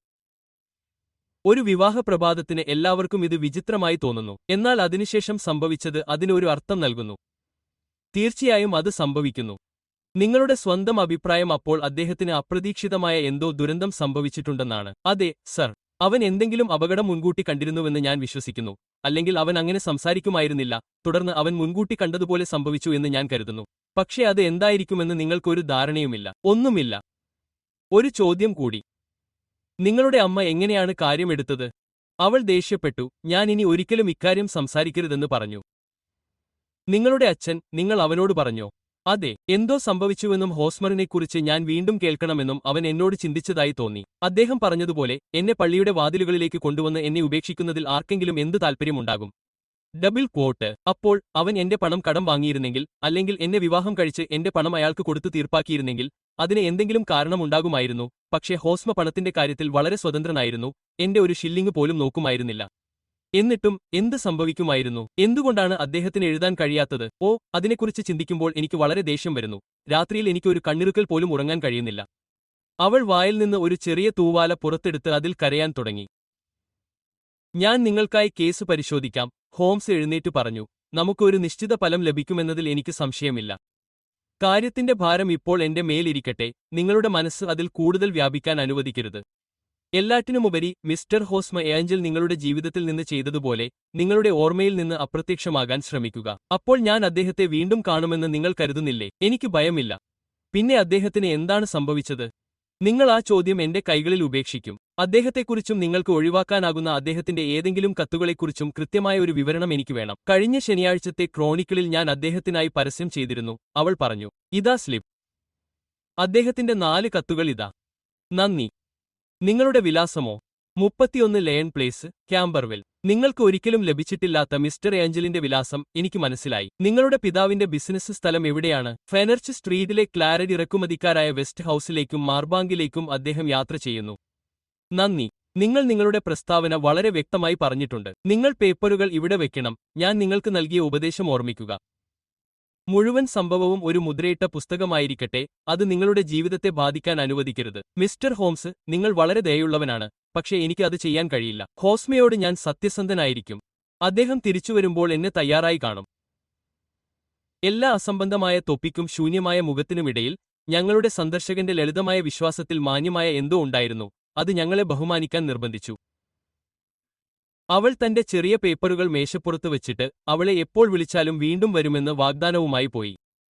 ഒരു വിവാഹ പ്രഭാതത്തിന് എല്ലാവർക്കും ഇത് വിചിത്രമായി തോന്നുന്നു എന്നാൽ അതിനുശേഷം സംഭവിച്ചത് അതിനൊരു അർത്ഥം നൽകുന്നു തീർച്ചയായും അത് സംഭവിക്കുന്നു നിങ്ങളുടെ സ്വന്തം അഭിപ്രായം അപ്പോൾ അദ്ദേഹത്തിന് അപ്രതീക്ഷിതമായ എന്തോ ദുരന്തം സംഭവിച്ചിട്ടുണ്ടെന്നാണ് അതെ സർ അവൻ എന്തെങ്കിലും അപകടം മുൻകൂട്ടി കണ്ടിരുന്നുവെന്ന് ഞാൻ വിശ്വസിക്കുന്നു അല്ലെങ്കിൽ അവൻ അങ്ങനെ സംസാരിക്കുമായിരുന്നില്ല തുടർന്ന് അവൻ മുൻകൂട്ടി കണ്ടതുപോലെ സംഭവിച്ചു എന്ന് ഞാൻ കരുതുന്നു പക്ഷേ അത് എന്തായിരിക്കുമെന്ന് നിങ്ങൾക്കൊരു ധാരണയുമില്ല ഒന്നുമില്ല ഒരു ചോദ്യം കൂടി നിങ്ങളുടെ അമ്മ എങ്ങനെയാണ് കാര്യമെടുത്തത് അവൾ ദേഷ്യപ്പെട്ടു ഞാൻ ഇനി ഒരിക്കലും ഇക്കാര്യം സംസാരിക്കരുതെന്ന് പറഞ്ഞു നിങ്ങളുടെ അച്ഛൻ നിങ്ങൾ അവനോട് പറഞ്ഞോ അതെ എന്തോ സംഭവിച്ചുവെന്നും ഹോസ്മറിനെക്കുറിച്ച് ഞാൻ വീണ്ടും കേൾക്കണമെന്നും അവൻ എന്നോട് ചിന്തിച്ചതായി തോന്നി അദ്ദേഹം പറഞ്ഞതുപോലെ എന്നെ പള്ളിയുടെ വാതിലുകളിലേക്ക് കൊണ്ടുവന്ന് എന്നെ ഉപേക്ഷിക്കുന്നതിൽ ആർക്കെങ്കിലും എന്ത് താൽപ്പര്യമുണ്ടാകും ഡബിൾ ക്വോട്ട് അപ്പോൾ അവൻ എന്റെ പണം കടം വാങ്ങിയിരുന്നെങ്കിൽ അല്ലെങ്കിൽ എന്നെ വിവാഹം കഴിച്ച് എന്റെ പണം അയാൾക്ക് കൊടുത്തു തീർപ്പാക്കിയിരുന്നെങ്കിൽ അതിന് എന്തെങ്കിലും കാരണമുണ്ടാകുമായിരുന്നു പക്ഷേ ഹോസ്മ പണത്തിന്റെ കാര്യത്തിൽ വളരെ സ്വതന്ത്രനായിരുന്നു എന്റെ ഒരു ഷില്ലിംഗ് പോലും നോക്കുമായിരുന്നില്ല എന്നിട്ടും എന്ത് സംഭവിക്കുമായിരുന്നു എന്തുകൊണ്ടാണ് അദ്ദേഹത്തിന് എഴുതാൻ കഴിയാത്തത് ഓ അതിനെക്കുറിച്ച് ചിന്തിക്കുമ്പോൾ എനിക്ക് വളരെ ദേഷ്യം വരുന്നു രാത്രിയിൽ എനിക്ക് ഒരു കണ്ണിറുക്കൽ പോലും ഉറങ്ങാൻ കഴിയുന്നില്ല അവൾ വായിൽ നിന്ന് ഒരു ചെറിയ തൂവാല പുറത്തെടുത്ത് അതിൽ കരയാൻ തുടങ്ങി ഞാൻ നിങ്ങൾക്കായി കേസ് പരിശോധിക്കാം ഹോംസ് എഴുന്നേറ്റ് പറഞ്ഞു നമുക്ക് ഒരു നിശ്ചിത ഫലം ലഭിക്കുമെന്നതിൽ എനിക്ക് സംശയമില്ല കാര്യത്തിന്റെ ഭാരം ഇപ്പോൾ എന്റെ മേലിരിക്കട്ടെ നിങ്ങളുടെ മനസ്സ് അതിൽ കൂടുതൽ വ്യാപിക്കാൻ അനുവദിക്കരുത് എല്ലാറ്റിനുമുപരി മിസ്റ്റർ ഹോസ്മ ഏഞ്ചൽ നിങ്ങളുടെ ജീവിതത്തിൽ നിന്ന് ചെയ്തതുപോലെ നിങ്ങളുടെ ഓർമ്മയിൽ നിന്ന് അപ്രത്യക്ഷമാകാൻ ശ്രമിക്കുക അപ്പോൾ ഞാൻ അദ്ദേഹത്തെ വീണ്ടും കാണുമെന്ന് നിങ്ങൾ കരുതുന്നില്ലേ എനിക്ക് ഭയമില്ല പിന്നെ അദ്ദേഹത്തിന് എന്താണ് സംഭവിച്ചത് നിങ്ങൾ ആ ചോദ്യം എന്റെ കൈകളിൽ ഉപേക്ഷിക്കും അദ്ദേഹത്തെക്കുറിച്ചും നിങ്ങൾക്ക് ഒഴിവാക്കാനാകുന്ന അദ്ദേഹത്തിന്റെ ഏതെങ്കിലും കത്തുകളെക്കുറിച്ചും കൃത്യമായ ഒരു വിവരണം എനിക്ക് വേണം കഴിഞ്ഞ ശനിയാഴ്ചത്തെ ക്രോണിക്കിളിൽ ഞാൻ അദ്ദേഹത്തിനായി പരസ്യം ചെയ്തിരുന്നു അവൾ പറഞ്ഞു ഇതാ സ്ലിപ്പ് അദ്ദേഹത്തിന്റെ നാല് കത്തുകൾ ഇതാ നന്ദി നിങ്ങളുടെ വിലാസമോ മുപ്പത്തിയൊന്ന് ലെയൺ പ്ലേസ് ക്യാമ്പർവെൽ നിങ്ങൾക്ക് ഒരിക്കലും ലഭിച്ചിട്ടില്ലാത്ത മിസ്റ്റർ ഏഞ്ചലിന്റെ വിലാസം എനിക്ക് മനസ്സിലായി നിങ്ങളുടെ പിതാവിന്റെ ബിസിനസ് സ്ഥലം എവിടെയാണ് ഫെനർച്ച് സ്ട്രീറ്റിലെ ക്ലാരഡ് ഇറക്കുമതിക്കാരായ വെസ്റ്റ് ഹൌസിലേക്കും മാർബാങ്കിലേക്കും അദ്ദേഹം യാത്ര ചെയ്യുന്നു നന്ദി നിങ്ങൾ നിങ്ങളുടെ പ്രസ്താവന വളരെ വ്യക്തമായി പറഞ്ഞിട്ടുണ്ട് നിങ്ങൾ പേപ്പറുകൾ ഇവിടെ വെക്കണം ഞാൻ നിങ്ങൾക്ക് നൽകിയ ഉപദേശം ഓർമ്മിക്കുക മുഴുവൻ സംഭവവും ഒരു മുദ്രയിട്ട പുസ്തകമായിരിക്കട്ടെ അത് നിങ്ങളുടെ ജീവിതത്തെ ബാധിക്കാൻ അനുവദിക്കരുത് മിസ്റ്റർ ഹോംസ് നിങ്ങൾ വളരെ ദയുള്ളവനാണ് പക്ഷേ എനിക്ക് അത് ചെയ്യാൻ കഴിയില്ല ഹോസ്മയോട് ഞാൻ സത്യസന്ധനായിരിക്കും അദ്ദേഹം തിരിച്ചുവരുമ്പോൾ എന്നെ തയ്യാറായി കാണും എല്ലാ അസംബന്ധമായ തൊപ്പിക്കും ശൂന്യമായ മുഖത്തിനുമിടയിൽ ഞങ്ങളുടെ സന്ദർശകന്റെ ലളിതമായ വിശ്വാസത്തിൽ മാന്യമായ എന്തോ ഉണ്ടായിരുന്നു അത് ഞങ്ങളെ ബഹുമാനിക്കാൻ നിർബന്ധിച്ചു അവൾ തന്റെ ചെറിയ പേപ്പറുകൾ മേശപ്പുറത്ത് വെച്ചിട്ട് അവളെ എപ്പോൾ വിളിച്ചാലും വീണ്ടും വരുമെന്ന് വാഗ്ദാനവുമായി പോയി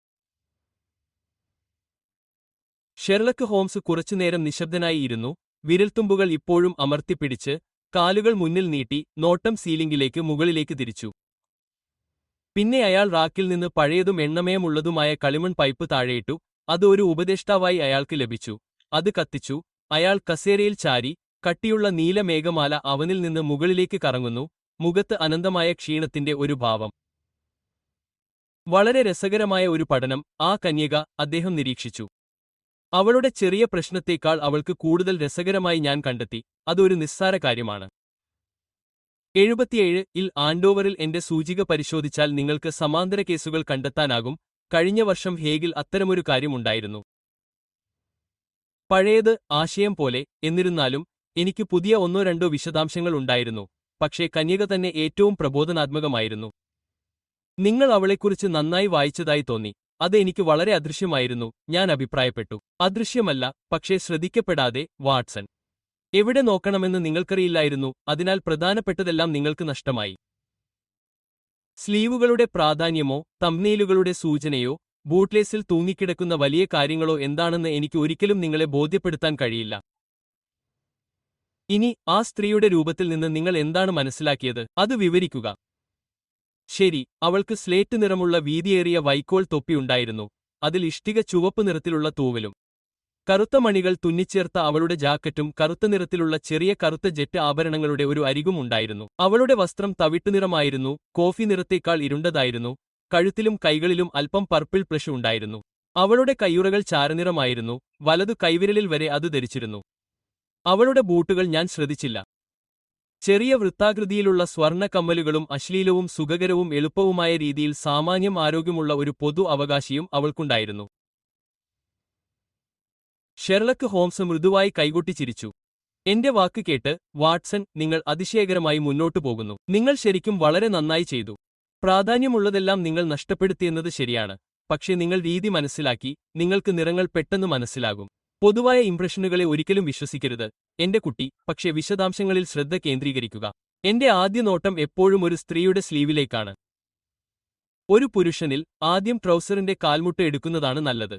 ഷെർലക്ക് ഹോംസ് കുറച്ചുനേരം നിശബ്ദനായി ഇരുന്നു വിരൽത്തുമ്പുകൾ ഇപ്പോഴും അമർത്തിപ്പിടിച്ച് കാലുകൾ മുന്നിൽ നീട്ടി നോട്ടം സീലിംഗിലേക്ക് മുകളിലേക്ക് തിരിച്ചു പിന്നെ അയാൾ റാക്കിൽ നിന്ന് പഴയതും എണ്ണമയമുള്ളതുമായ കളിമൺ പൈപ്പ് താഴെയിട്ടു അത് ഒരു ഉപദേഷ്ടാവായി അയാൾക്ക് ലഭിച്ചു അത് കത്തിച്ചു അയാൾ കസേരയിൽ ചാരി കട്ടിയുള്ള നീലമേഘമാല അവനിൽ നിന്ന് മുകളിലേക്ക് കറങ്ങുന്നു മുഖത്ത് അനന്തമായ ക്ഷീണത്തിന്റെ ഒരു ഭാവം വളരെ രസകരമായ ഒരു പഠനം ആ കന്യക അദ്ദേഹം നിരീക്ഷിച്ചു അവളുടെ ചെറിയ പ്രശ്നത്തേക്കാൾ അവൾക്ക് കൂടുതൽ രസകരമായി ഞാൻ കണ്ടെത്തി അതൊരു നിസ്സാര കാര്യമാണ് എഴുപത്തിയേഴ് ഇൽ ആൻഡോവറിൽ എന്റെ സൂചിക പരിശോധിച്ചാൽ നിങ്ങൾക്ക് സമാന്തര കേസുകൾ കണ്ടെത്താനാകും കഴിഞ്ഞ വർഷം ഹേഗിൽ അത്തരമൊരു കാര്യമുണ്ടായിരുന്നു പഴയത് ആശയം പോലെ എന്നിരുന്നാലും എനിക്ക് പുതിയ ഒന്നോ രണ്ടോ വിശദാംശങ്ങൾ ഉണ്ടായിരുന്നു പക്ഷേ കന്യക തന്നെ ഏറ്റവും പ്രബോധനാത്മകമായിരുന്നു നിങ്ങൾ അവളെക്കുറിച്ച് നന്നായി വായിച്ചതായി തോന്നി അത് എനിക്ക് വളരെ അദൃശ്യമായിരുന്നു ഞാൻ അഭിപ്രായപ്പെട്ടു അദൃശ്യമല്ല പക്ഷേ ശ്രദ്ധിക്കപ്പെടാതെ വാട്സൺ എവിടെ നോക്കണമെന്ന് നിങ്ങൾക്കറിയില്ലായിരുന്നു അതിനാൽ പ്രധാനപ്പെട്ടതെല്ലാം നിങ്ങൾക്ക് നഷ്ടമായി സ്ലീവുകളുടെ പ്രാധാന്യമോ തമ്നെയിലുകളുടെ സൂചനയോ ബൂട്ട്ലേസിൽ തൂങ്ങിക്കിടക്കുന്ന വലിയ കാര്യങ്ങളോ എന്താണെന്ന് എനിക്ക് ഒരിക്കലും നിങ്ങളെ ബോധ്യപ്പെടുത്താൻ കഴിയില്ല ഇനി ആ സ്ത്രീയുടെ രൂപത്തിൽ നിന്ന് നിങ്ങൾ എന്താണ് മനസ്സിലാക്കിയത് അത് വിവരിക്കുക ശരി അവൾക്ക് സ്ലേറ്റ് നിറമുള്ള വീതിയേറിയ വൈക്കോൽ തൊപ്പിയുണ്ടായിരുന്നു അതിൽ ഇഷ്ടിക ചുവപ്പ് നിറത്തിലുള്ള തൂവലും കറുത്ത മണികൾ തുന്നിച്ചേർത്ത അവളുടെ ജാക്കറ്റും കറുത്ത നിറത്തിലുള്ള ചെറിയ കറുത്ത ജെറ്റ് ആഭരണങ്ങളുടെ ഒരു അരികും ഉണ്ടായിരുന്നു അവളുടെ വസ്ത്രം തവിട്ടുനിറമായിരുന്നു കോഫി നിറത്തേക്കാൾ ഇരുണ്ടതായിരുന്നു കഴുത്തിലും കൈകളിലും അല്പം പർപ്പിൾ പ്ലഷ് ഉണ്ടായിരുന്നു അവളുടെ കയ്യുറകൾ ചാരനിറമായിരുന്നു വലതു കൈവിരലിൽ വരെ അത് ധരിച്ചിരുന്നു അവളുടെ ബൂട്ടുകൾ ഞാൻ ശ്രദ്ധിച്ചില്ല ചെറിയ വൃത്താകൃതിയിലുള്ള സ്വർണ്ണ കമ്മലുകളും അശ്ലീലവും സുഖകരവും എളുപ്പവുമായ രീതിയിൽ സാമാന്യം ആരോഗ്യമുള്ള ഒരു പൊതു അവകാശിയും അവൾക്കുണ്ടായിരുന്നു ഷെർലക്ക് ഹോംസ് മൃദുവായി കൈകൊട്ടി ചിരിച്ചു എന്റെ വാക്ക് കേട്ട് വാട്സൺ നിങ്ങൾ അതിശയകരമായി മുന്നോട്ടു പോകുന്നു നിങ്ങൾ ശരിക്കും വളരെ നന്നായി ചെയ്തു പ്രാധാന്യമുള്ളതെല്ലാം നിങ്ങൾ നഷ്ടപ്പെടുത്തിയെന്നത് ശരിയാണ് പക്ഷേ നിങ്ങൾ രീതി മനസ്സിലാക്കി നിങ്ങൾക്ക് നിറങ്ങൾ പെട്ടെന്ന് മനസ്സിലാകും പൊതുവായ ഇംപ്രഷനുകളെ ഒരിക്കലും വിശ്വസിക്കരുത് എന്റെ കുട്ടി പക്ഷേ വിശദാംശങ്ങളിൽ ശ്രദ്ധ കേന്ദ്രീകരിക്കുക എന്റെ ആദ്യ നോട്ടം എപ്പോഴും ഒരു സ്ത്രീയുടെ സ്ലീവിലേക്കാണ് ഒരു പുരുഷനിൽ ആദ്യം ട്രൗസറിന്റെ കാൽമുട്ട എടുക്കുന്നതാണ് നല്ലത്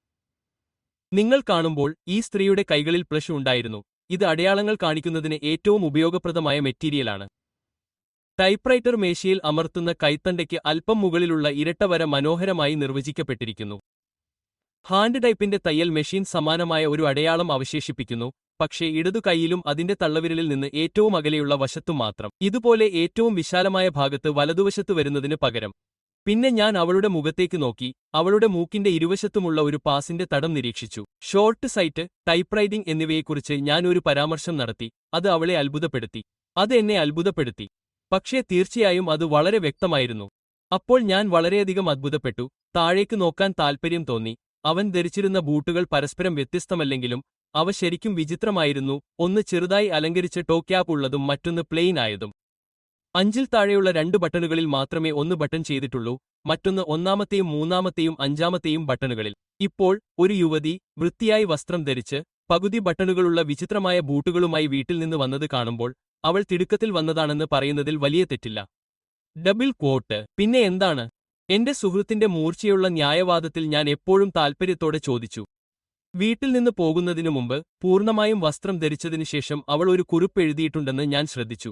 നിങ്ങൾ കാണുമ്പോൾ ഈ സ്ത്രീയുടെ കൈകളിൽ പ്ലഷ് ഉണ്ടായിരുന്നു ഇത് അടയാളങ്ങൾ കാണിക്കുന്നതിന് ഏറ്റവും ഉപയോഗപ്രദമായ മെറ്റീരിയലാണ് ടൈപ്പ്റൈറ്റർ മേശയിൽ അമർത്തുന്ന കൈത്തണ്ടയ്ക്ക് അല്പം മുകളിലുള്ള ഇരട്ടവര മനോഹരമായി നിർവചിക്കപ്പെട്ടിരിക്കുന്നു ഹാൻഡ് ടൈപ്പിന്റെ തയ്യൽ മെഷീൻ സമാനമായ ഒരു അടയാളം അവശേഷിപ്പിക്കുന്നു പക്ഷേ ഇടതു കൈയിലും അതിന്റെ തള്ളവിരലിൽ നിന്ന് ഏറ്റവും അകലെയുള്ള വശത്തും മാത്രം ഇതുപോലെ ഏറ്റവും വിശാലമായ ഭാഗത്ത് വലതുവശത്ത് വരുന്നതിന് പകരം പിന്നെ ഞാൻ അവളുടെ മുഖത്തേക്ക് നോക്കി അവളുടെ മൂക്കിന്റെ ഇരുവശത്തുമുള്ള ഒരു പാസിന്റെ തടം നിരീക്ഷിച്ചു ഷോർട്ട് സൈറ്റ് ടൈപ്പ്റൈറ്റിംഗ് എന്നിവയെക്കുറിച്ച് ഞാൻ ഒരു പരാമർശം നടത്തി അത് അവളെ അത്ഭുതപ്പെടുത്തി അത് എന്നെ അത്ഭുതപ്പെടുത്തി പക്ഷേ തീർച്ചയായും അത് വളരെ വ്യക്തമായിരുന്നു അപ്പോൾ ഞാൻ വളരെയധികം അത്ഭുതപ്പെട്ടു താഴേക്ക് നോക്കാൻ താൽപ്പര്യം തോന്നി അവൻ ധരിച്ചിരുന്ന ബൂട്ടുകൾ പരസ്പരം വ്യത്യസ്തമല്ലെങ്കിലും അവ ശരിക്കും വിചിത്രമായിരുന്നു ഒന്ന് ചെറുതായി അലങ്കരിച്ച ടോക്യാപ്പ് ഉള്ളതും മറ്റൊന്ന് പ്ലെയിൻ ആയതും അഞ്ചിൽ താഴെയുള്ള രണ്ട് ബട്ടണുകളിൽ മാത്രമേ ഒന്ന് ബട്ടൺ ചെയ്തിട്ടുള്ളൂ മറ്റൊന്ന് ഒന്നാമത്തെയും മൂന്നാമത്തെയും അഞ്ചാമത്തെയും ബട്ടണുകളിൽ ഇപ്പോൾ ഒരു യുവതി വൃത്തിയായി വസ്ത്രം ധരിച്ച് പകുതി ബട്ടണുകളുള്ള വിചിത്രമായ ബൂട്ടുകളുമായി വീട്ടിൽ നിന്ന് വന്നത് കാണുമ്പോൾ അവൾ തിടുക്കത്തിൽ വന്നതാണെന്ന് പറയുന്നതിൽ വലിയ തെറ്റില്ല ഡബിൾ ക്വോട്ട് പിന്നെ എന്താണ് എന്റെ സുഹൃത്തിന്റെ മൂർച്ചയുള്ള ന്യായവാദത്തിൽ ഞാൻ എപ്പോഴും താൽപ്പര്യത്തോടെ ചോദിച്ചു വീട്ടിൽ നിന്ന് പോകുന്നതിനു മുമ്പ് പൂർണ്ണമായും വസ്ത്രം ധരിച്ചതിനു ശേഷം അവൾ ഒരു കുറിപ്പ് എഴുതിയിട്ടുണ്ടെന്ന് ഞാൻ ശ്രദ്ധിച്ചു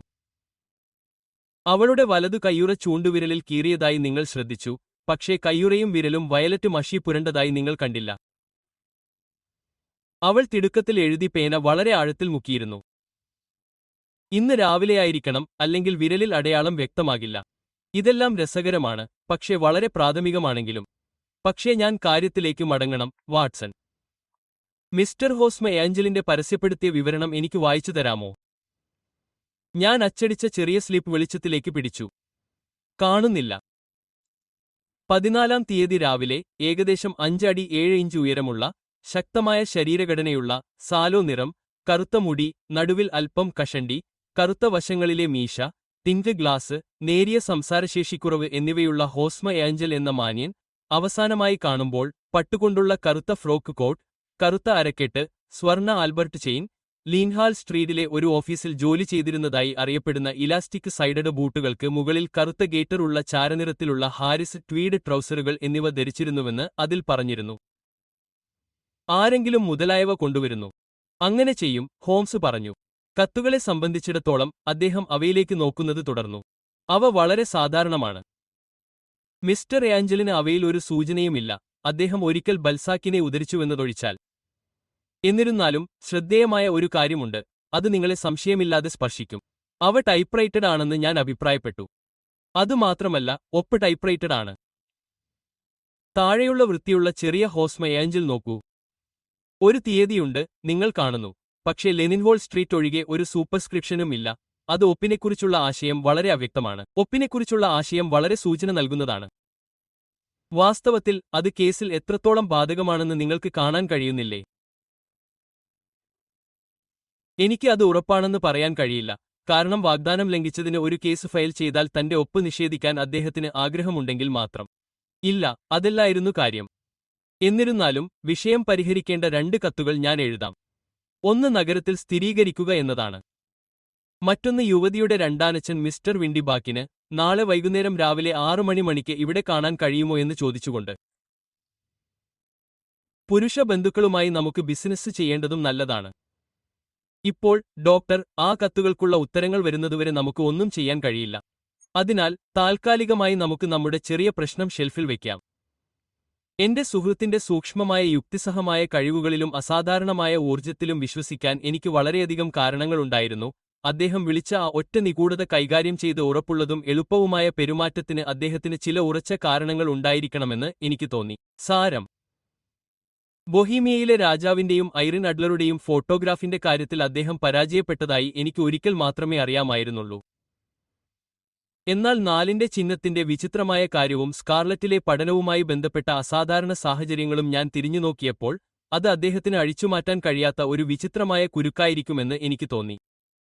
അവളുടെ വലതു കയ്യുറ ചൂണ്ടുവിരലിൽ കീറിയതായി നിങ്ങൾ ശ്രദ്ധിച്ചു പക്ഷേ കയ്യുറയും വിരലും വയലറ്റ് മഷി പുരണ്ടതായി നിങ്ങൾ കണ്ടില്ല അവൾ തിടുക്കത്തിൽ എഴുതി പേന വളരെ ആഴത്തിൽ മുക്കിയിരുന്നു ഇന്ന് രാവിലെയായിരിക്കണം അല്ലെങ്കിൽ വിരലിൽ അടയാളം വ്യക്തമാകില്ല ഇതെല്ലാം രസകരമാണ് പക്ഷേ വളരെ പ്രാഥമികമാണെങ്കിലും പക്ഷേ ഞാൻ കാര്യത്തിലേക്ക് മടങ്ങണം വാട്സൺ മിസ്റ്റർ ഹോസ്മ ഏഞ്ചലിന്റെ പരസ്യപ്പെടുത്തിയ വിവരണം എനിക്ക് വായിച്ചു തരാമോ ഞാൻ അച്ചടിച്ച ചെറിയ സ്ലിപ്പ് വെളിച്ചത്തിലേക്ക് പിടിച്ചു കാണുന്നില്ല പതിനാലാം തീയതി രാവിലെ ഏകദേശം അഞ്ചടി ഏഴ് ഇഞ്ച് ഉയരമുള്ള ശക്തമായ ശരീരഘടനയുള്ള സാലോ നിറം കറുത്ത മുടി നടുവിൽ അല്പം കഷണ്ടി കറുത്ത വശങ്ങളിലെ മീശ ടിങ്ക് ഗ്ലാസ് നേരിയ സംസാരശേഷിക്കുറവ് എന്നിവയുള്ള ഹോസ്മ ഏഞ്ചൽ എന്ന മാന്യൻ അവസാനമായി കാണുമ്പോൾ പട്ടുകൊണ്ടുള്ള കറുത്ത ഫ്രോക്ക് കോട്ട് കറുത്ത അരക്കെട്ട് സ്വർണ്ണ ആൽബർട്ട് ചെയിൻ ലീൻഹാൾ സ്ട്രീറ്റിലെ ഒരു ഓഫീസിൽ ജോലി ചെയ്തിരുന്നതായി അറിയപ്പെടുന്ന ഇലാസ്റ്റിക് സൈഡഡ് ബൂട്ടുകൾക്ക് മുകളിൽ കറുത്ത ഗേറ്റർ ഉള്ള ചാരനിറത്തിലുള്ള ഹാരിസ് ട്വീഡ് ട്രൗസറുകൾ എന്നിവ ധരിച്ചിരുന്നുവെന്ന് അതിൽ പറഞ്ഞിരുന്നു ആരെങ്കിലും മുതലായവ കൊണ്ടുവരുന്നു അങ്ങനെ ചെയ്യും ഹോംസ് പറഞ്ഞു കത്തുകളെ സംബന്ധിച്ചിടത്തോളം അദ്ദേഹം അവയിലേക്ക് നോക്കുന്നത് തുടർന്നു അവ വളരെ സാധാരണമാണ് മിസ്റ്റർ ഏഞ്ചലിന് അവയിൽ ഒരു സൂചനയുമില്ല അദ്ദേഹം ഒരിക്കൽ ബൽസാക്കിനെ ഉദ്ധരിച്ചുവെന്നതൊഴിച്ചാൽ എന്നിരുന്നാലും ശ്രദ്ധേയമായ ഒരു കാര്യമുണ്ട് അത് നിങ്ങളെ സംശയമില്ലാതെ സ്പർശിക്കും അവ ടൈപ്പ്റൈറ്റഡ് ആണെന്ന് ഞാൻ അഭിപ്രായപ്പെട്ടു അതുമാത്രമല്ല ഒപ്പ് ടൈപ്പ്റൈറ്റഡ് ആണ് താഴെയുള്ള വൃത്തിയുള്ള ചെറിയ ഹോസ്മ ഏഞ്ചൽ നോക്കൂ ഒരു തീയതിയുണ്ട് നിങ്ങൾ കാണുന്നു പക്ഷേ ലെനിൻവോൾ സ്ട്രീറ്റ് ഒഴികെ ഒരു സൂപ്പർസ്ക്രിപ്ഷനും ഇല്ല അത് ഒപ്പിനെക്കുറിച്ചുള്ള ആശയം വളരെ അവ്യക്തമാണ് ഒപ്പിനെക്കുറിച്ചുള്ള ആശയം വളരെ സൂചന നൽകുന്നതാണ് വാസ്തവത്തിൽ അത് കേസിൽ എത്രത്തോളം ബാധകമാണെന്ന് നിങ്ങൾക്ക് കാണാൻ കഴിയുന്നില്ലേ എനിക്ക് അത് ഉറപ്പാണെന്ന് പറയാൻ കഴിയില്ല കാരണം വാഗ്ദാനം ലംഘിച്ചതിന് ഒരു കേസ് ഫയൽ ചെയ്താൽ തന്റെ ഒപ്പ് നിഷേധിക്കാൻ അദ്ദേഹത്തിന് ആഗ്രഹമുണ്ടെങ്കിൽ മാത്രം ഇല്ല അതല്ലായിരുന്നു കാര്യം എന്നിരുന്നാലും വിഷയം പരിഹരിക്കേണ്ട രണ്ട് കത്തുകൾ ഞാൻ എഴുതാം ഒന്ന് നഗരത്തിൽ സ്ഥിരീകരിക്കുക എന്നതാണ് മറ്റൊന്ന് യുവതിയുടെ രണ്ടാനച്ചൻ മിസ്റ്റർ വിൻഡിബാക്കിന് നാളെ വൈകുന്നേരം രാവിലെ ആറു മണി മണിക്ക് ഇവിടെ കാണാൻ കഴിയുമോ എന്ന് ചോദിച്ചുകൊണ്ട് പുരുഷ ബന്ധുക്കളുമായി നമുക്ക് ബിസിനസ് ചെയ്യേണ്ടതും നല്ലതാണ് ഇപ്പോൾ ഡോക്ടർ ആ കത്തുകൾക്കുള്ള ഉത്തരങ്ങൾ വരുന്നതുവരെ നമുക്ക് ഒന്നും ചെയ്യാൻ കഴിയില്ല അതിനാൽ താൽക്കാലികമായി നമുക്ക് നമ്മുടെ ചെറിയ പ്രശ്നം ഷെൽഫിൽ വയ്ക്കാം എന്റെ സുഹൃത്തിന്റെ സൂക്ഷ്മമായ യുക്തിസഹമായ കഴിവുകളിലും അസാധാരണമായ ഊർജ്ജത്തിലും വിശ്വസിക്കാൻ എനിക്ക് വളരെയധികം കാരണങ്ങളുണ്ടായിരുന്നു അദ്ദേഹം വിളിച്ച ആ ഒറ്റ നിഗൂഢത കൈകാര്യം ചെയ്ത് ഉറപ്പുള്ളതും എളുപ്പവുമായ പെരുമാറ്റത്തിന് അദ്ദേഹത്തിന് ചില ഉറച്ച കാരണങ്ങൾ ഉണ്ടായിരിക്കണമെന്ന് എനിക്ക് തോന്നി സാരം ബൊഹീമിയയിലെ രാജാവിന്റെയും ഐറിൻ അഡ്ലറുടെയും ഫോട്ടോഗ്രാഫിന്റെ കാര്യത്തിൽ അദ്ദേഹം പരാജയപ്പെട്ടതായി എനിക്ക് ഒരിക്കൽ മാത്രമേ അറിയാമായിരുന്നുള്ളൂ എന്നാൽ നാലിന്റെ ചിഹ്നത്തിന്റെ വിചിത്രമായ കാര്യവും സ്കാർലറ്റിലെ പഠനവുമായി ബന്ധപ്പെട്ട അസാധാരണ സാഹചര്യങ്ങളും ഞാൻ തിരിഞ്ഞുനോക്കിയപ്പോൾ അത് അദ്ദേഹത്തിന് അഴിച്ചുമാറ്റാൻ കഴിയാത്ത ഒരു വിചിത്രമായ കുരുക്കായിരിക്കുമെന്ന് എനിക്ക് തോന്നി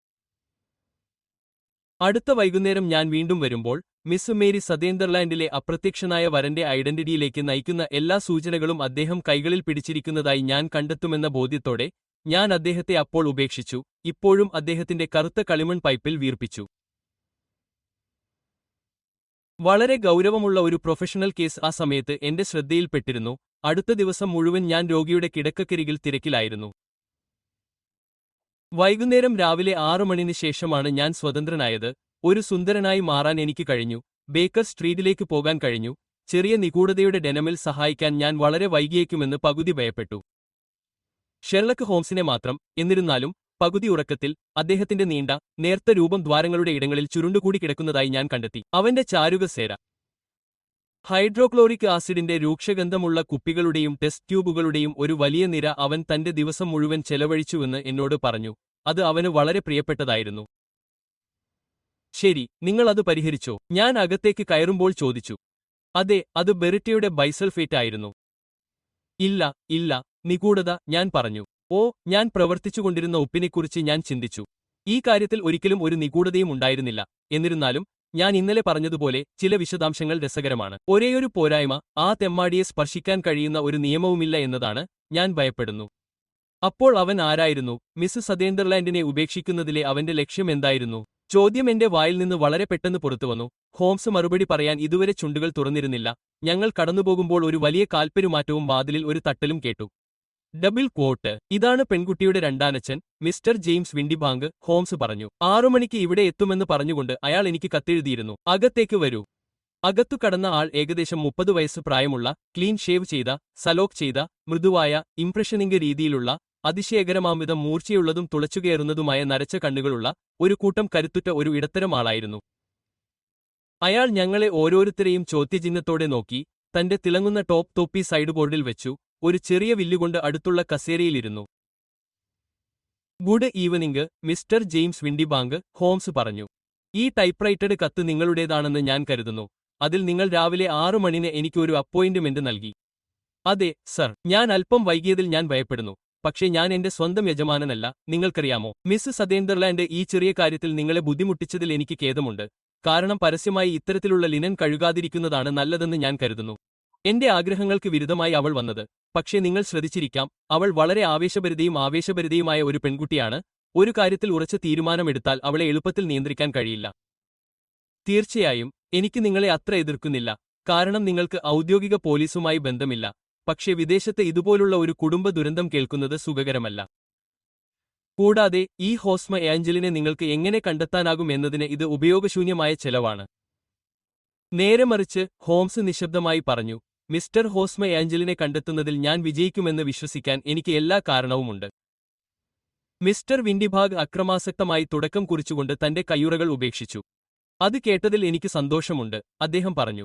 അടുത്ത വൈകുന്നേരം ഞാൻ വീണ്ടും വരുമ്പോൾ മിസ് മേരി സതേന്ദർലാൻഡിലെ അപ്രത്യക്ഷനായ വരന്റെ ഐഡന്റിറ്റിയിലേക്ക് നയിക്കുന്ന എല്ലാ സൂചനകളും അദ്ദേഹം കൈകളിൽ പിടിച്ചിരിക്കുന്നതായി ഞാൻ കണ്ടെത്തുമെന്ന ബോധ്യത്തോടെ ഞാൻ അദ്ദേഹത്തെ അപ്പോൾ ഉപേക്ഷിച്ചു ഇപ്പോഴും അദ്ദേഹത്തിന്റെ കറുത്ത കളിമൺ പൈപ്പിൽ വീർപ്പിച്ചു വളരെ ഗൗരവമുള്ള ഒരു പ്രൊഫഷണൽ കേസ് ആ സമയത്ത് എന്റെ ശ്രദ്ധയിൽപ്പെട്ടിരുന്നു അടുത്ത ദിവസം മുഴുവൻ ഞാൻ രോഗിയുടെ കിടക്കക്കരികിൽ തിരക്കിലായിരുന്നു വൈകുന്നേരം രാവിലെ ആറു മണിന് ശേഷമാണ് ഞാൻ സ്വതന്ത്രനായത് ഒരു സുന്ദരനായി മാറാൻ എനിക്ക് കഴിഞ്ഞു ബേക്കർ സ്ട്രീറ്റിലേക്ക് പോകാൻ കഴിഞ്ഞു ചെറിയ നിഗൂഢതയുടെ ഡെനമിൽ സഹായിക്കാൻ ഞാൻ വളരെ വൈകിയേക്കുമെന്ന് പകുതി ഭയപ്പെട്ടു ഷെർലക്ക് ഹോംസിനെ മാത്രം എന്നിരുന്നാലും പകുതി ഉറക്കത്തിൽ അദ്ദേഹത്തിന്റെ നീണ്ട നേർത്ത രൂപം ദ്വാരങ്ങളുടെ ഇടങ്ങളിൽ ചുരുണ്ടുകൂടി കിടക്കുന്നതായി ഞാൻ കണ്ടെത്തി അവന്റെ ചാരുകസേര ഹൈഡ്രോക്ലോറിക് ആസിഡിന്റെ രൂക്ഷഗന്ധമുള്ള കുപ്പികളുടെയും ടെസ്റ്റ് ട്യൂബുകളുടെയും ഒരു വലിയ നിര അവൻ തന്റെ ദിവസം മുഴുവൻ ചെലവഴിച്ചുവെന്ന് എന്നോട് പറഞ്ഞു അത് അവന് വളരെ പ്രിയപ്പെട്ടതായിരുന്നു ശരി നിങ്ങൾ അത് പരിഹരിച്ചോ ഞാൻ അകത്തേക്ക് കയറുമ്പോൾ ചോദിച്ചു അതെ അത് ബെറിറ്റയുടെ ബൈസൾഫേറ്റ് ആയിരുന്നു ഇല്ല ഇല്ല നിഗൂഢത ഞാൻ പറഞ്ഞു ഓ ഞാൻ പ്രവർത്തിച്ചുകൊണ്ടിരുന്ന ഉപ്പിനെക്കുറിച്ച് ഞാൻ ചിന്തിച്ചു ഈ കാര്യത്തിൽ ഒരിക്കലും ഒരു നിഗൂഢതയും ഉണ്ടായിരുന്നില്ല എന്നിരുന്നാലും ഞാൻ ഇന്നലെ പറഞ്ഞതുപോലെ ചില വിശദാംശങ്ങൾ രസകരമാണ് ഒരേയൊരു പോരായ്മ ആ തെമ്മാടിയെ സ്പർശിക്കാൻ കഴിയുന്ന ഒരു നിയമവുമില്ല എന്നതാണ് ഞാൻ ഭയപ്പെടുന്നു അപ്പോൾ അവൻ ആരായിരുന്നു മിസ് സതേന്ദർലാൻഡിനെ ഉപേക്ഷിക്കുന്നതിലെ അവന്റെ ലക്ഷ്യം എന്തായിരുന്നു ചോദ്യം എന്റെ വായിൽ നിന്ന് വളരെ പെട്ടെന്ന് പുറത്തുവന്നു ഹോംസ് മറുപടി പറയാൻ ഇതുവരെ ചുണ്ടുകൾ തുറന്നിരുന്നില്ല ഞങ്ങൾ കടന്നുപോകുമ്പോൾ ഒരു വലിയ കാൽപ്പെരുമാറ്റവും വാതിലിൽ ഒരു തട്ടലും കേട്ടു ഡബിൾ ക്വോട്ട് ഇതാണ് പെൺകുട്ടിയുടെ രണ്ടാനച്ചൻ മിസ്റ്റർ ജെയിംസ് വിൻഡിബാങ്ക് ഹോംസ് പറഞ്ഞു ആറു മണിക്ക് ഇവിടെ എത്തുമെന്ന് പറഞ്ഞുകൊണ്ട് അയാൾ എനിക്ക് കത്തെഴുതിയിരുന്നു അകത്തേക്ക് വരൂ അകത്തു കടന്ന ആൾ ഏകദേശം മുപ്പത് വയസ്സ് പ്രായമുള്ള ക്ലീൻ ഷേവ് ചെയ്ത സലോക്ക് ചെയ്ത മൃദുവായ ഇംപ്രഷനിംഗ് രീതിയിലുള്ള അതിശയകരമാംവിധം മൂർച്ചയുള്ളതും തുളച്ചുകയറുന്നതുമായ നരച്ച കണ്ണുകളുള്ള ഒരു കൂട്ടം കരുത്തുറ്റ ഒരു ഇടത്തരം ആളായിരുന്നു അയാൾ ഞങ്ങളെ ഓരോരുത്തരെയും ചോദ്യചിഹ്നത്തോടെ നോക്കി തന്റെ തിളങ്ങുന്ന ടോപ്പ് തൊപ്പി സൈഡ് ബോർഡിൽ വെച്ചു ഒരു ചെറിയ വില്ലുകൊണ്ട് അടുത്തുള്ള കസേരയിലിരുന്നു good evening mister James Windibank Holmes പറഞ്ഞു ഈ ടൈപ്പ്റൈറ്റഡ് കത്ത് നിങ്ങളുടേതാണെന്ന് ഞാൻ കരുതുന്നു അതിൽ നിങ്ങൾ രാവിലെ ആറു മണിന് എനിക്ക് ഒരു അപ്പോയിന്റ്മെന്റ് നൽകി അതെ സർ ഞാൻ അല്പം വൈകിയതിൽ ഞാൻ ഭയപ്പെടുന്നു പക്ഷേ ഞാൻ എന്റെ സ്വന്തം യജമാനനല്ല നിങ്ങൾക്കറിയാമോ മിസ് സതേന്ദർലാൻഡ് ഈ ചെറിയ കാര്യത്തിൽ നിങ്ങളെ ബുദ്ധിമുട്ടിച്ചതിൽ എനിക്ക് ഖേദമുണ്ട് കാരണം പരസ്യമായി ഇത്തരത്തിലുള്ള ലിനൻ കഴുകാതിരിക്കുന്നതാണ് നല്ലതെന്ന് ഞാൻ കരുതുന്നു എന്റെ ആഗ്രഹങ്ങൾക്ക് വിരുദ്ധമായി അവൾ വന്നത് പക്ഷേ നിങ്ങൾ ശ്രദ്ധിച്ചിരിക്കാം അവൾ വളരെ ആവേശഭരിതയും ആവേശഭരിതയുമായ ഒരു പെൺകുട്ടിയാണ് ഒരു കാര്യത്തിൽ ഉറച്ച തീരുമാനമെടുത്താൽ അവളെ എളുപ്പത്തിൽ നിയന്ത്രിക്കാൻ കഴിയില്ല തീർച്ചയായും എനിക്ക് നിങ്ങളെ അത്ര എതിർക്കുന്നില്ല കാരണം നിങ്ങൾക്ക് ഔദ്യോഗിക പോലീസുമായി ബന്ധമില്ല പക്ഷേ വിദേശത്ത് ഇതുപോലുള്ള ഒരു കുടുംബ ദുരന്തം കേൾക്കുന്നത് സുഖകരമല്ല കൂടാതെ ഈ ഹോസ്മ ഏഞ്ചലിനെ നിങ്ങൾക്ക് എങ്ങനെ കണ്ടെത്താനാകും എന്നതിന് ഇത് ഉപയോഗശൂന്യമായ ചെലവാണ് നേരെ മറിച്ച് ഹോംസ് നിശബ്ദമായി പറഞ്ഞു മിസ്റ്റർ ഹോസ്മ ഏഞ്ചലിനെ കണ്ടെത്തുന്നതിൽ ഞാൻ വിജയിക്കുമെന്ന് വിശ്വസിക്കാൻ എനിക്ക് എല്ലാ കാരണവുമുണ്ട് മിസ്റ്റർ വിൻഡിഭാഗ് അക്രമാസക്തമായി തുടക്കം കുറിച്ചുകൊണ്ട് തന്റെ കയ്യുറകൾ ഉപേക്ഷിച്ചു അത് കേട്ടതിൽ എനിക്ക് സന്തോഷമുണ്ട് അദ്ദേഹം പറഞ്ഞു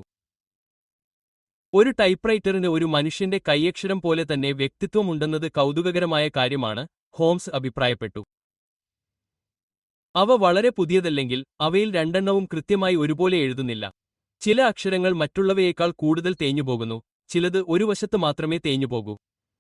ഒരു ടൈപ്പ്റൈറ്ററിന് ഒരു മനുഷ്യന്റെ കൈയക്ഷരം പോലെ തന്നെ വ്യക്തിത്വമുണ്ടെന്നത് കൗതുകകരമായ കാര്യമാണ് ഹോംസ് അഭിപ്രായപ്പെട്ടു അവ വളരെ പുതിയതല്ലെങ്കിൽ അവയിൽ രണ്ടെണ്ണവും കൃത്യമായി ഒരുപോലെ എഴുതുന്നില്ല ചില അക്ഷരങ്ങൾ മറ്റുള്ളവയേക്കാൾ കൂടുതൽ തേഞ്ഞുപോകുന്നു ചിലത് ഒരു വശത്ത് മാത്രമേ തേഞ്ഞുപോകൂ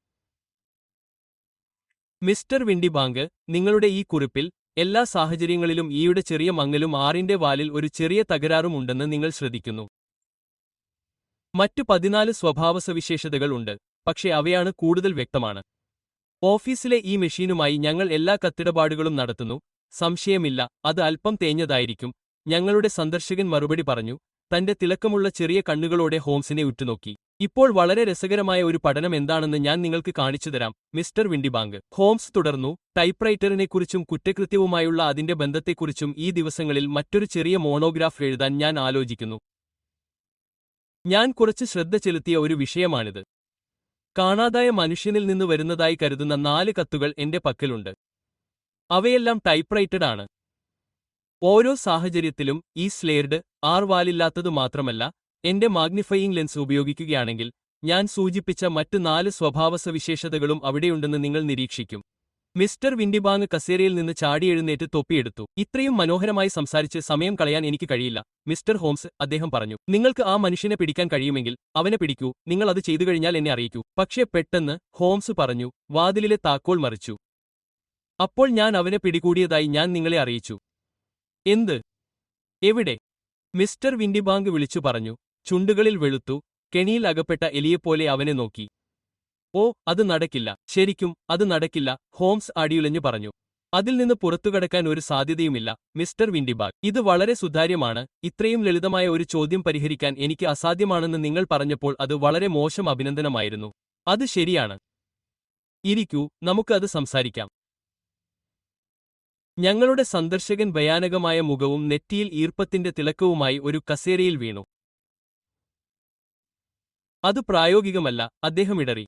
മിസ്റ്റർ വിൻഡിബാങ്ക് നിങ്ങളുടെ ഈ കുറിപ്പിൽ എല്ലാ സാഹചര്യങ്ങളിലും ഈയുടെ ചെറിയ മങ്ങലും ആറിന്റെ വാലിൽ ഒരു ചെറിയ തകരാറും ഉണ്ടെന്ന് നിങ്ങൾ ശ്രദ്ധിക്കുന്നു മറ്റു പതിനാല് സ്വഭാവസവിശേഷതകൾ ഉണ്ട് പക്ഷേ അവയാണ് കൂടുതൽ വ്യക്തമാണ് ഓഫീസിലെ ഈ മെഷീനുമായി ഞങ്ങൾ എല്ലാ കത്തിടപാടുകളും നടത്തുന്നു സംശയമില്ല അത് അല്പം തേഞ്ഞതായിരിക്കും ഞങ്ങളുടെ സന്ദർശകൻ മറുപടി പറഞ്ഞു തന്റെ തിളക്കമുള്ള ചെറിയ കണ്ണുകളോടെ ഹോംസിനെ ഉറ്റുനോക്കി ഇപ്പോൾ വളരെ രസകരമായ ഒരു പഠനം എന്താണെന്ന് ഞാൻ നിങ്ങൾക്ക് കാണിച്ചുതരാം മിസ്റ്റർ വിൻഡിബാങ്ക് ഹോംസ് തുടർന്നു ടൈപ്പ്റൈറ്ററിനെക്കുറിച്ചും കുറ്റകൃത്യവുമായുള്ള അതിന്റെ ബന്ധത്തെക്കുറിച്ചും ഈ ദിവസങ്ങളിൽ മറ്റൊരു ചെറിയ മോണോഗ്രാഫ് എഴുതാൻ ഞാൻ ആലോചിക്കുന്നു ഞാൻ കുറച്ച് ശ്രദ്ധ ചെലുത്തിയ ഒരു വിഷയമാണിത് കാണാതായ മനുഷ്യനിൽ നിന്ന് വരുന്നതായി കരുതുന്ന നാല് കത്തുകൾ എന്റെ പക്കലുണ്ട് അവയെല്ലാം ടൈപ്പ്റൈറ്റഡ് ആണ് ഓരോ സാഹചര്യത്തിലും ഈ സ്ലേർഡ് ആർ വാലില്ലാത്തതു മാത്രമല്ല എന്റെ മാഗ്നിഫയിങ് ലെൻസ് ഉപയോഗിക്കുകയാണെങ്കിൽ ഞാൻ സൂചിപ്പിച്ച മറ്റ് നാല് സ്വഭാവസവിശേഷതകളും അവിടെയുണ്ടെന്ന് നിങ്ങൾ നിരീക്ഷിക്കും മിസ്റ്റർ വിൻഡിബാങ് കസേരയിൽ നിന്ന് ചാടിയെഴുന്നേറ്റ് തൊപ്പിയെടുത്തു ഇത്രയും മനോഹരമായി സംസാരിച്ച് സമയം കളയാൻ എനിക്ക് കഴിയില്ല മിസ്റ്റർ ഹോംസ് അദ്ദേഹം പറഞ്ഞു നിങ്ങൾക്ക് ആ മനുഷ്യനെ പിടിക്കാൻ കഴിയുമെങ്കിൽ അവനെ പിടിക്കൂ നിങ്ങൾ അത് ചെയ്തു കഴിഞ്ഞാൽ എന്നെ അറിയിക്കൂ പക്ഷേ പെട്ടെന്ന് ഹോംസ് പറഞ്ഞു വാതിലിലെ താക്കോൽ മറിച്ചു അപ്പോൾ ഞാൻ അവനെ പിടികൂടിയതായി ഞാൻ നിങ്ങളെ അറിയിച്ചു എന്ത് എവിടെ മിസ്റ്റർ വിൻഡിബാങ്ക് വിളിച്ചു പറഞ്ഞു ചുണ്ടുകളിൽ വെളുത്തു കെണിയിൽ അകപ്പെട്ട എലിയെപ്പോലെ അവനെ നോക്കി ഓ അത് നടക്കില്ല ശരിക്കും അത് നടക്കില്ല ഹോംസ് അടിയുലഞ്ഞു പറഞ്ഞു അതിൽ നിന്ന് പുറത്തുകടക്കാൻ ഒരു സാധ്യതയുമില്ല മിസ്റ്റർ വിൻഡിബാഗ് ഇത് വളരെ സുതാര്യമാണ് ഇത്രയും ലളിതമായ ഒരു ചോദ്യം പരിഹരിക്കാൻ എനിക്ക് അസാധ്യമാണെന്ന് നിങ്ങൾ പറഞ്ഞപ്പോൾ അത് വളരെ മോശം അഭിനന്ദനമായിരുന്നു അത് ശരിയാണ് ഇരിക്കൂ നമുക്ക് അത് സംസാരിക്കാം ഞങ്ങളുടെ സന്ദർശകൻ ഭയാനകമായ മുഖവും നെറ്റിയിൽ ഈർപ്പത്തിന്റെ തിളക്കവുമായി ഒരു കസേരയിൽ വീണു അത് പ്രായോഗികമല്ല അദ്ദേഹം ഇടറി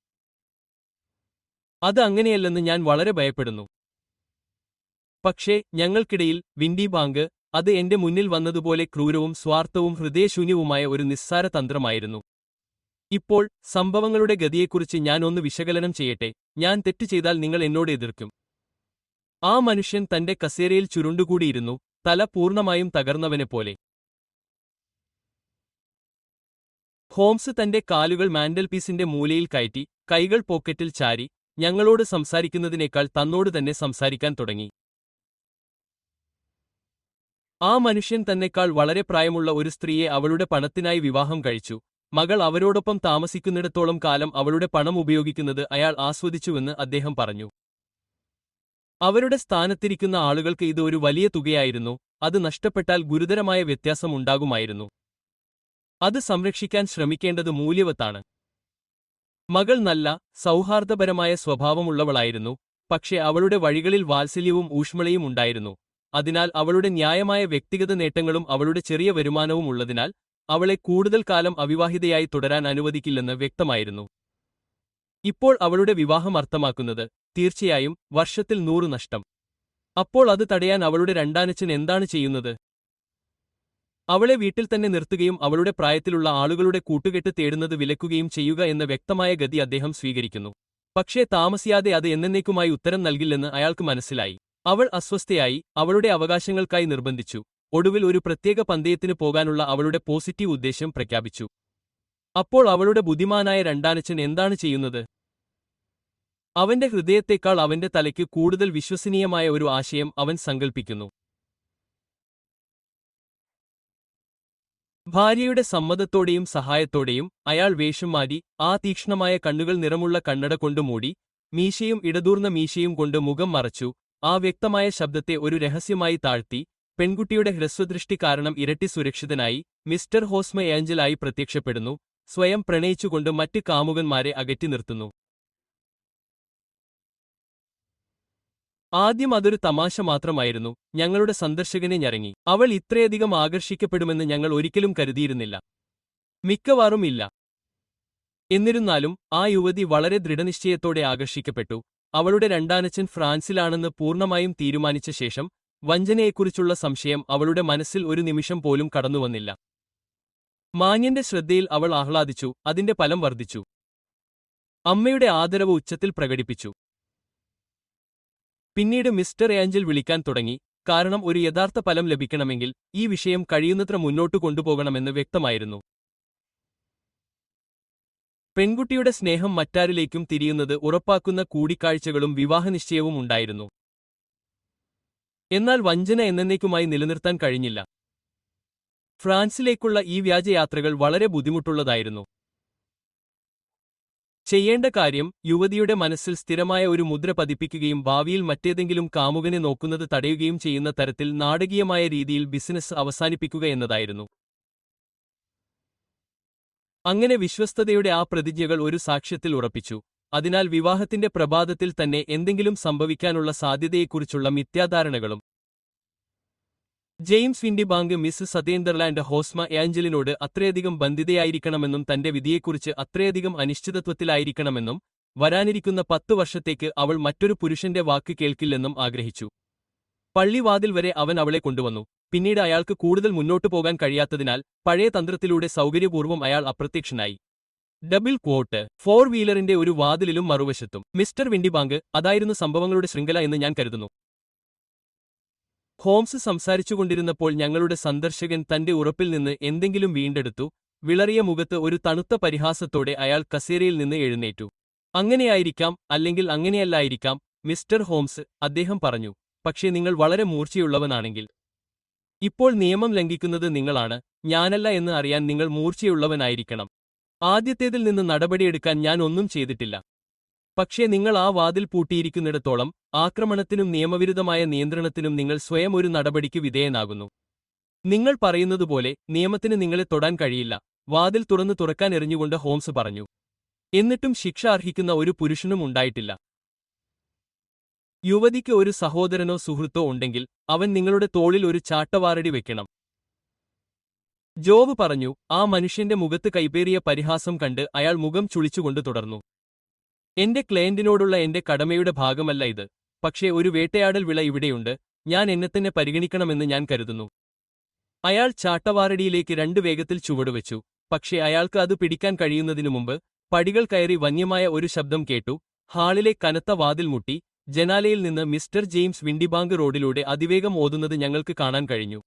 അത് അങ്ങനെയല്ലെന്ന് ഞാൻ വളരെ ഭയപ്പെടുന്നു പക്ഷേ ഞങ്ങൾക്കിടയിൽ വിൻഡി ബാങ്ക് അത് എന്റെ മുന്നിൽ വന്നതുപോലെ ക്രൂരവും സ്വാർത്ഥവും ഹൃദയശൂന്യവുമായ ഒരു നിസ്സാര തന്ത്രമായിരുന്നു ഇപ്പോൾ സംഭവങ്ങളുടെ ഗതിയെക്കുറിച്ച് ഞാൻ ഒന്ന് വിശകലനം ചെയ്യട്ടെ ഞാൻ തെറ്റ് ചെയ്താൽ നിങ്ങൾ എന്നോട് എതിർക്കും ആ മനുഷ്യൻ തന്റെ കസേരയിൽ ചുരുണ്ടുകൂടിയിരുന്നു തല പൂർണ്ണമായും തകർന്നവനെപ്പോലെ ഹോംസ് തന്റെ കാലുകൾ മാൻഡൽപീസിന്റെ മൂലയിൽ കയറ്റി കൈകൾ പോക്കറ്റിൽ ചാരി ഞങ്ങളോട് സംസാരിക്കുന്നതിനേക്കാൾ തന്നോട് തന്നെ സംസാരിക്കാൻ തുടങ്ങി ആ മനുഷ്യൻ തന്നെക്കാൾ വളരെ പ്രായമുള്ള ഒരു സ്ത്രീയെ അവളുടെ പണത്തിനായി വിവാഹം കഴിച്ചു മകൾ അവരോടൊപ്പം താമസിക്കുന്നിടത്തോളം കാലം അവളുടെ പണം ഉപയോഗിക്കുന്നത് അയാൾ ആസ്വദിച്ചുവെന്ന് അദ്ദേഹം പറഞ്ഞു അവരുടെ സ്ഥാനത്തിരിക്കുന്ന ആളുകൾക്ക് ഇത് ഒരു വലിയ തുകയായിരുന്നു അത് നഷ്ടപ്പെട്ടാൽ ഗുരുതരമായ വ്യത്യാസം ഉണ്ടാകുമായിരുന്നു അത് സംരക്ഷിക്കാൻ ശ്രമിക്കേണ്ടത് മൂല്യവത്താണ് മകൾ നല്ല സൗഹാർദ്ദപരമായ സ്വഭാവമുള്ളവളായിരുന്നു പക്ഷെ അവളുടെ വഴികളിൽ വാത്സല്യവും ഊഷ്മളയും ഉണ്ടായിരുന്നു അതിനാൽ അവളുടെ ന്യായമായ വ്യക്തിഗത നേട്ടങ്ങളും അവളുടെ ചെറിയ വരുമാനവും ഉള്ളതിനാൽ അവളെ കൂടുതൽ കാലം അവിവാഹിതയായി തുടരാൻ അനുവദിക്കില്ലെന്ന് വ്യക്തമായിരുന്നു ഇപ്പോൾ അവളുടെ വിവാഹം അർത്ഥമാക്കുന്നത് തീർച്ചയായും വർഷത്തിൽ നൂറ് നഷ്ടം അപ്പോൾ അത് തടയാൻ അവളുടെ രണ്ടാനച്ചൻ എന്താണ് ചെയ്യുന്നത് അവളെ വീട്ടിൽ തന്നെ നിർത്തുകയും അവളുടെ പ്രായത്തിലുള്ള ആളുകളുടെ കൂട്ടുകെട്ട് തേടുന്നത് വിലക്കുകയും ചെയ്യുക എന്ന വ്യക്തമായ ഗതി അദ്ദേഹം സ്വീകരിക്കുന്നു പക്ഷേ താമസിയാതെ അത് എന്നേക്കുമായി ഉത്തരം നൽകില്ലെന്ന് അയാൾക്ക് മനസ്സിലായി അവൾ അസ്വസ്ഥയായി അവളുടെ അവകാശങ്ങൾക്കായി നിർബന്ധിച്ചു ഒടുവിൽ ഒരു പ്രത്യേക പന്തയത്തിന് പോകാനുള്ള അവളുടെ പോസിറ്റീവ് ഉദ്ദേശ്യം പ്രഖ്യാപിച്ചു അപ്പോൾ അവളുടെ ബുദ്ധിമാനായ രണ്ടാനച്ചൻ എന്താണ് ചെയ്യുന്നത് അവന്റെ ഹൃദയത്തേക്കാൾ അവന്റെ തലയ്ക്ക് കൂടുതൽ വിശ്വസനീയമായ ഒരു ആശയം അവൻ സങ്കൽപ്പിക്കുന്നു ഭാര്യയുടെ സമ്മതത്തോടെയും സഹായത്തോടെയും അയാൾ വേഷം മാറ്റി ആ തീക്ഷ്ണമായ കണ്ണുകൾ നിറമുള്ള കണ്ണട കൊണ്ട് മൂടി മീശയും ഇടതൂർന്ന മീശയും കൊണ്ട് മുഖം മറച്ചു ആ വ്യക്തമായ ശബ്ദത്തെ ഒരു രഹസ്യമായി താഴ്ത്തി പെൺകുട്ടിയുടെ ഹ്രസ്വദൃഷ്ടി കാരണം ഇരട്ടി സുരക്ഷിതനായി മിസ്റ്റർ ഹോസ്മ ഏഞ്ചലായി പ്രത്യക്ഷപ്പെടുന്നു സ്വയം പ്രണയിച്ചുകൊണ്ട് മറ്റ് കാമുകന്മാരെ അകറ്റി നിർത്തുന്നു ആദ്യം അതൊരു തമാശ മാത്രമായിരുന്നു ഞങ്ങളുടെ സന്ദർശകനെ ഞരങ്ങി അവൾ ഇത്രയധികം ആകർഷിക്കപ്പെടുമെന്ന് ഞങ്ങൾ ഒരിക്കലും കരുതിയിരുന്നില്ല മിക്കവാറും ഇല്ല എന്നിരുന്നാലും ആ യുവതി വളരെ ദൃഢനിശ്ചയത്തോടെ ആകർഷിക്കപ്പെട്ടു അവളുടെ രണ്ടാനച്ചൻ ഫ്രാൻസിലാണെന്ന് പൂർണ്ണമായും തീരുമാനിച്ച ശേഷം വഞ്ചനയെക്കുറിച്ചുള്ള സംശയം അവളുടെ മനസ്സിൽ ഒരു നിമിഷം പോലും കടന്നുവന്നില്ല മാന്യന്റെ ശ്രദ്ധയിൽ അവൾ ആഹ്ലാദിച്ചു അതിന്റെ ഫലം വർദ്ധിച്ചു അമ്മയുടെ ആദരവ് ഉച്ചത്തിൽ പ്രകടിപ്പിച്ചു പിന്നീട് മിസ്റ്റർ ഏഞ്ചൽ വിളിക്കാൻ തുടങ്ങി കാരണം ഒരു യഥാർത്ഥ ഫലം ലഭിക്കണമെങ്കിൽ ഈ വിഷയം കഴിയുന്നത്ര മുന്നോട്ടു കൊണ്ടുപോകണമെന്ന് വ്യക്തമായിരുന്നു പെൺകുട്ടിയുടെ സ്നേഹം മറ്റാരിലേക്കും തിരിയുന്നത് ഉറപ്പാക്കുന്ന കൂടിക്കാഴ്ചകളും വിവാഹനിശ്ചയവും ഉണ്ടായിരുന്നു എന്നാൽ വഞ്ചന എന്നേക്കുമായി നിലനിർത്താൻ കഴിഞ്ഞില്ല ഫ്രാൻസിലേക്കുള്ള ഈ വ്യാജയാത്രകൾ വളരെ ബുദ്ധിമുട്ടുള്ളതായിരുന്നു ചെയ്യേണ്ട കാര്യം യുവതിയുടെ മനസ്സിൽ സ്ഥിരമായ ഒരു മുദ്ര പതിപ്പിക്കുകയും ഭാവിയിൽ മറ്റേതെങ്കിലും കാമുകനെ നോക്കുന്നത് തടയുകയും ചെയ്യുന്ന തരത്തിൽ നാടകീയമായ രീതിയിൽ ബിസിനസ് അവസാനിപ്പിക്കുക എന്നതായിരുന്നു അങ്ങനെ വിശ്വസ്തതയുടെ ആ പ്രതിജ്ഞകൾ ഒരു സാക്ഷ്യത്തിൽ ഉറപ്പിച്ചു അതിനാൽ വിവാഹത്തിന്റെ പ്രഭാതത്തിൽ തന്നെ എന്തെങ്കിലും സംഭവിക്കാനുള്ള സാധ്യതയെക്കുറിച്ചുള്ള മിഥ്യാധാരണകളും James Windibank miss Sutherland Hosmer ഏഞ്ചലിനോട് അത്രയധികം ബന്ധിതയായിരിക്കണമെന്നും തന്റെ വിധിയെക്കുറിച്ച് അത്രയധികം അനിശ്ചിതത്വത്തിലായിരിക്കണമെന്നും വരാനിരിക്കുന്ന പത്തു വർഷത്തേക്ക് അവൾ മറ്റൊരു പുരുഷന്റെ വാക്ക് കേൾക്കില്ലെന്നും ആഗ്രഹിച്ചു പള്ളിവാതിൽ വരെ അവൻ അവളെ കൊണ്ടുവന്നു പിന്നീട് അയാൾക്ക് കൂടുതൽ മുന്നോട്ടു പോകാൻ കഴിയാത്തതിനാൽ പഴയ തന്ത്രത്തിലൂടെ സൗകര്യപൂർവ്വം അയാൾ അപ്രത്യക്ഷനായി ഡബിൾ ക്വോട്ട് ഫോർ വീലറിന്റെ ഒരു വാതിലിലും മറുവശത്തും മിസ്റ്റർ വിൻഡിബാങ്ക് അതായിരുന്നു സംഭവങ്ങളുടെ ശൃംഖല എന്ന് ഞാൻ കരുതുന്നു ഹോംസ് സംസാരിച്ചുകൊണ്ടിരുന്നപ്പോൾ ഞങ്ങളുടെ സന്ദർശകൻ തന്റെ ഉറപ്പിൽ നിന്ന് എന്തെങ്കിലും വീണ്ടെടുത്തു വിളറിയ മുഖത്ത് ഒരു തണുത്ത പരിഹാസത്തോടെ അയാൾ കസേരയിൽ നിന്ന് എഴുന്നേറ്റു അങ്ങനെയായിരിക്കാം അല്ലെങ്കിൽ അങ്ങനെയല്ലായിരിക്കാം മിസ്റ്റർ ഹോംസ് അദ്ദേഹം പറഞ്ഞു പക്ഷേ നിങ്ങൾ വളരെ മൂർച്ചയുള്ളവനാണെങ്കിൽ ഇപ്പോൾ നിയമം ലംഘിക്കുന്നത് നിങ്ങളാണ് ഞാനല്ല എന്ന് അറിയാൻ നിങ്ങൾ മൂർച്ചയുള്ളവനായിരിക്കണം ആദ്യത്തേതിൽ നിന്ന് നടപടിയെടുക്കാൻ ഞാൻ ഒന്നും ചെയ്തിട്ടില്ല പക്ഷേ നിങ്ങൾ ആ വാതിൽ പൂട്ടിയിരിക്കുന്നിടത്തോളം ആക്രമണത്തിനും നിയമവിരുദ്ധമായ നിയന്ത്രണത്തിനും നിങ്ങൾ സ്വയം ഒരു നടപടിക്ക് വിധേയനാകുന്നു നിങ്ങൾ പറയുന്നതുപോലെ നിയമത്തിന് നിങ്ങളെ തൊടാൻ കഴിയില്ല വാതിൽ തുറന്നു തുറക്കാൻ എറിഞ്ഞുകൊണ്ട് ഹോംസ് പറഞ്ഞു എന്നിട്ടും ശിക്ഷ അർഹിക്കുന്ന ഒരു പുരുഷനും ഉണ്ടായിട്ടില്ല യുവതിക്ക് ഒരു സഹോദരനോ സുഹൃത്തോ ഉണ്ടെങ്കിൽ അവൻ നിങ്ങളുടെ തോളിൽ ഒരു ചാട്ടവാറടി വെക്കണം ജോബ് പറഞ്ഞു ആ മനുഷ്യന്റെ മുഖത്ത് കൈപ്പേറിയ പരിഹാസം കണ്ട് അയാൾ മുഖം ചുളിച്ചുകൊണ്ട് തുടർന്നു എന്റെ ക്ലയന്റിനോടുള്ള എന്റെ കടമയുടെ ഭാഗമല്ല ഇത് പക്ഷേ ഒരു വേട്ടയാടൽ വിള ഇവിടെയുണ്ട് ഞാൻ എന്നെത്തന്നെ പരിഗണിക്കണമെന്ന് ഞാൻ കരുതുന്നു അയാൾ ചാട്ടവാറടിയിലേക്ക് രണ്ടു വേഗത്തിൽ ചുവടുവെച്ചു പക്ഷേ അയാൾക്ക് അത് പിടിക്കാൻ കഴിയുന്നതിനു മുമ്പ് പടികൾ കയറി വന്യമായ ഒരു ശബ്ദം കേട്ടു ഹാളിലെ കനത്ത വാതിൽ മുട്ടി ജനാലയിൽ നിന്ന് മിസ്റ്റർ ജെയിംസ് വിൻഡിബാങ്ക് റോഡിലൂടെ അതിവേഗം ഓതുന്നത് ഞങ്ങൾക്ക് കാണാൻ കഴിഞ്ഞു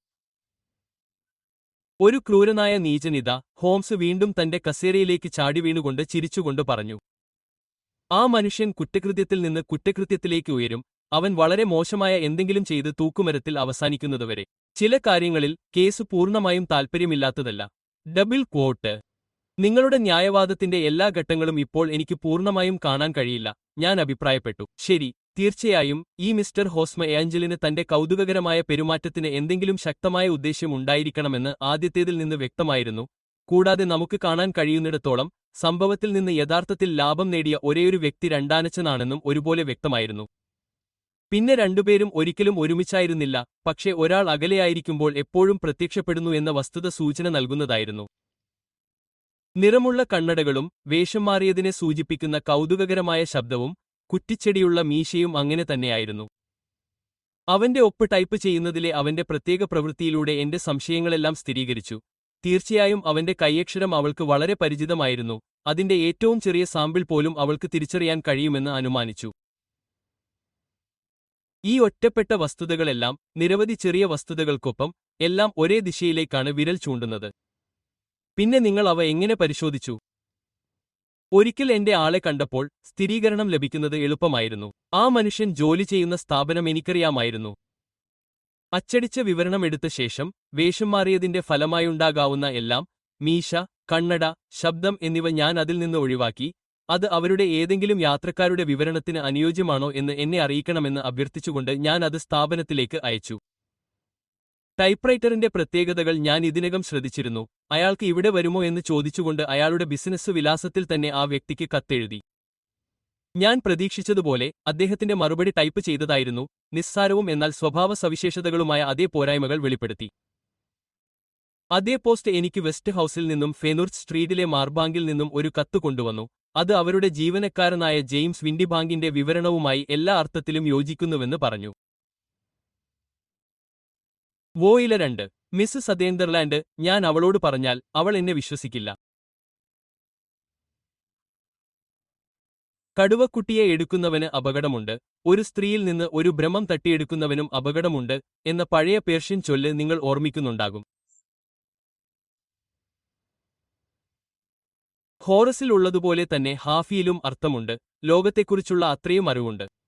ഒരു ക്രൂരനായ നീചനിത ഹോംസ് വീണ്ടും തന്റെ കസേരയിലേക്ക് ചാടി വീണുകൊണ്ട് ചിരിച്ചുകൊണ്ട് പറഞ്ഞു ആ മനുഷ്യൻ കുറ്റകൃത്യത്തിൽ നിന്ന് കുറ്റകൃത്യത്തിലേക്ക് ഉയരും അവൻ വളരെ മോശമായ എന്തെങ്കിലും ചെയ്ത് തൂക്കുമരത്തിൽ അവസാനിക്കുന്നതുവരെ ചില കാര്യങ്ങളിൽ കേസ് പൂർണ്ണമായും താൽപ്പര്യമില്ലാത്തതല്ല ഡബിൾ ക്വോട്ട് നിങ്ങളുടെ ന്യായവാദത്തിന്റെ എല്ലാ ഘട്ടങ്ങളും ഇപ്പോൾ എനിക്ക് പൂർണ്ണമായും കാണാൻ കഴിയില്ല ഞാൻ അഭിപ്രായപ്പെട്ടു ശരി തീർച്ചയായും ഈ മിസ്റ്റർ ഹോസ്മ ഏഞ്ചലിന് തന്റെ കൗതുകകരമായ പെരുമാറ്റത്തിന് എന്തെങ്കിലും ശക്തമായ ഉദ്ദേശ്യം ഉണ്ടായിരിക്കണമെന്ന് ആദ്യത്തേതിൽ നിന്ന് വ്യക്തമായിരുന്നു കൂടാതെ നമുക്ക് കാണാൻ കഴിയുന്നിടത്തോളം സംഭവത്തിൽ നിന്ന് യഥാർത്ഥത്തിൽ ലാഭം നേടിയ ഒരേയൊരു വ്യക്തി രണ്ടാനച്ചനാണെന്നും ഒരുപോലെ വ്യക്തമായിരുന്നു പിന്നെ രണ്ടുപേരും ഒരിക്കലും ഒരുമിച്ചായിരുന്നില്ല പക്ഷേ ഒരാൾ അകലെയായിരിക്കുമ്പോൾ എപ്പോഴും പ്രത്യക്ഷപ്പെടുന്നു എന്ന വസ്തുത സൂചന നൽകുന്നതായിരുന്നു നിറമുള്ള കണ്ണടകളും വേഷം മാറിയതിനെ സൂചിപ്പിക്കുന്ന കൗതുകകരമായ ശബ്ദവും കുറ്റിച്ചെടിയുള്ള മീശയും അങ്ങനെ തന്നെയായിരുന്നു അവന്റെ ഒപ്പ് ടൈപ്പ് ചെയ്യുന്നതിലെ അവന്റെ പ്രത്യേക പ്രവൃത്തിയിലൂടെ എന്റെ സംശയങ്ങളെല്ലാം സ്ഥിരീകരിച്ചു തീർച്ചയായും അവന്റെ കൈയക്ഷരം അവൾക്ക് വളരെ പരിചിതമായിരുന്നു അതിന്റെ ഏറ്റവും ചെറിയ സാമ്പിൾ പോലും അവൾക്ക് തിരിച്ചറിയാൻ കഴിയുമെന്ന് അനുമാനിച്ചു ഈ ഒറ്റപ്പെട്ട വസ്തുതകളെല്ലാം നിരവധി ചെറിയ വസ്തുതകൾക്കൊപ്പം എല്ലാം ഒരേ ദിശയിലേക്കാണ് വിരൽ ചൂണ്ടുന്നത് പിന്നെ നിങ്ങൾ അവ എങ്ങനെ പരിശോധിച്ചു ഒരിക്കൽ എന്റെ ആളെ കണ്ടപ്പോൾ സ്ഥിരീകരണം ലഭിക്കുന്നത് എളുപ്പമായിരുന്നു ആ മനുഷ്യൻ ജോലി ചെയ്യുന്ന സ്ഥാപനം എനിക്കറിയാമായിരുന്നു അച്ചടിച്ച വിവരണം എടുത്ത ശേഷം വേഷം മാറിയതിന്റെ ഫലമായുണ്ടാകാവുന്ന എല്ലാം മീശ കണ്ണട ശബ്ദം എന്നിവ ഞാൻ അതിൽ നിന്ന് ഒഴിവാക്കി അത് അവരുടെ ഏതെങ്കിലും യാത്രക്കാരുടെ വിവരണത്തിന് അനുയോജ്യമാണോ എന്ന് എന്നെ അറിയിക്കണമെന്ന് അഭ്യർത്ഥിച്ചുകൊണ്ട് ഞാൻ അത് സ്ഥാപനത്തിലേക്ക് അയച്ചു ടൈപ്പ്റൈറ്ററിന്റെ പ്രത്യേകതകൾ ഞാൻ ഇതിനകം ശ്രദ്ധിച്ചിരുന്നു അയാൾക്ക് ഇവിടെ വരുമോ എന്ന് ചോദിച്ചുകൊണ്ട് അയാളുടെ ബിസിനസ് വിലാസത്തിൽ തന്നെ ആ വ്യക്തിക്ക് കത്തെഴുതി ഞാൻ പ്രതീക്ഷിച്ചതുപോലെ അദ്ദേഹത്തിന്റെ മറുപടി ടൈപ്പ് ചെയ്തതായിരുന്നു നിസ്സാരവും എന്നാൽ സ്വഭാവ സവിശേഷതകളുമായ അതേ പോരായ്മകൾ വെളിപ്പെടുത്തി അതേ പോസ്റ്റ് എനിക്ക് വെസ്റ്റ് ഹൌസിൽ നിന്നും ഫെനുർത്ത് സ്ട്രീറ്റിലെ മാർബാങ്കിൽ നിന്നും ഒരു കത്ത് കൊണ്ടുവന്നു അത് അവരുടെ ജീവനക്കാരനായ ജെയിംസ് വിൻഡിബാങ്കിന്റെ വിവരണവുമായി എല്ലാ അർത്ഥത്തിലും യോജിക്കുന്നുവെന്ന് പറഞ്ഞു വോയില രണ്ട് മിസ് സതേന്ദർലാൻഡ് ഞാൻ അവളോട് പറഞ്ഞാൽ അവൾ എന്നെ വിശ്വസിക്കില്ല കടുവക്കുട്ടിയെ എടുക്കുന്നവന് അപകടമുണ്ട് ഒരു സ്ത്രീയിൽ നിന്ന് ഒരു ഭ്രമം തട്ടിയെടുക്കുന്നവനും അപകടമുണ്ട് എന്ന പഴയ പേർഷ്യൻ ചൊല്ല് നിങ്ങൾ ഓർമ്മിക്കുന്നുണ്ടാകും ഹോറസിൽ ഉള്ളതുപോലെ തന്നെ ഹാഫിയിലും അർത്ഥമുണ്ട് ലോകത്തെക്കുറിച്ചുള്ള അത്രയും അറിവുണ്ട്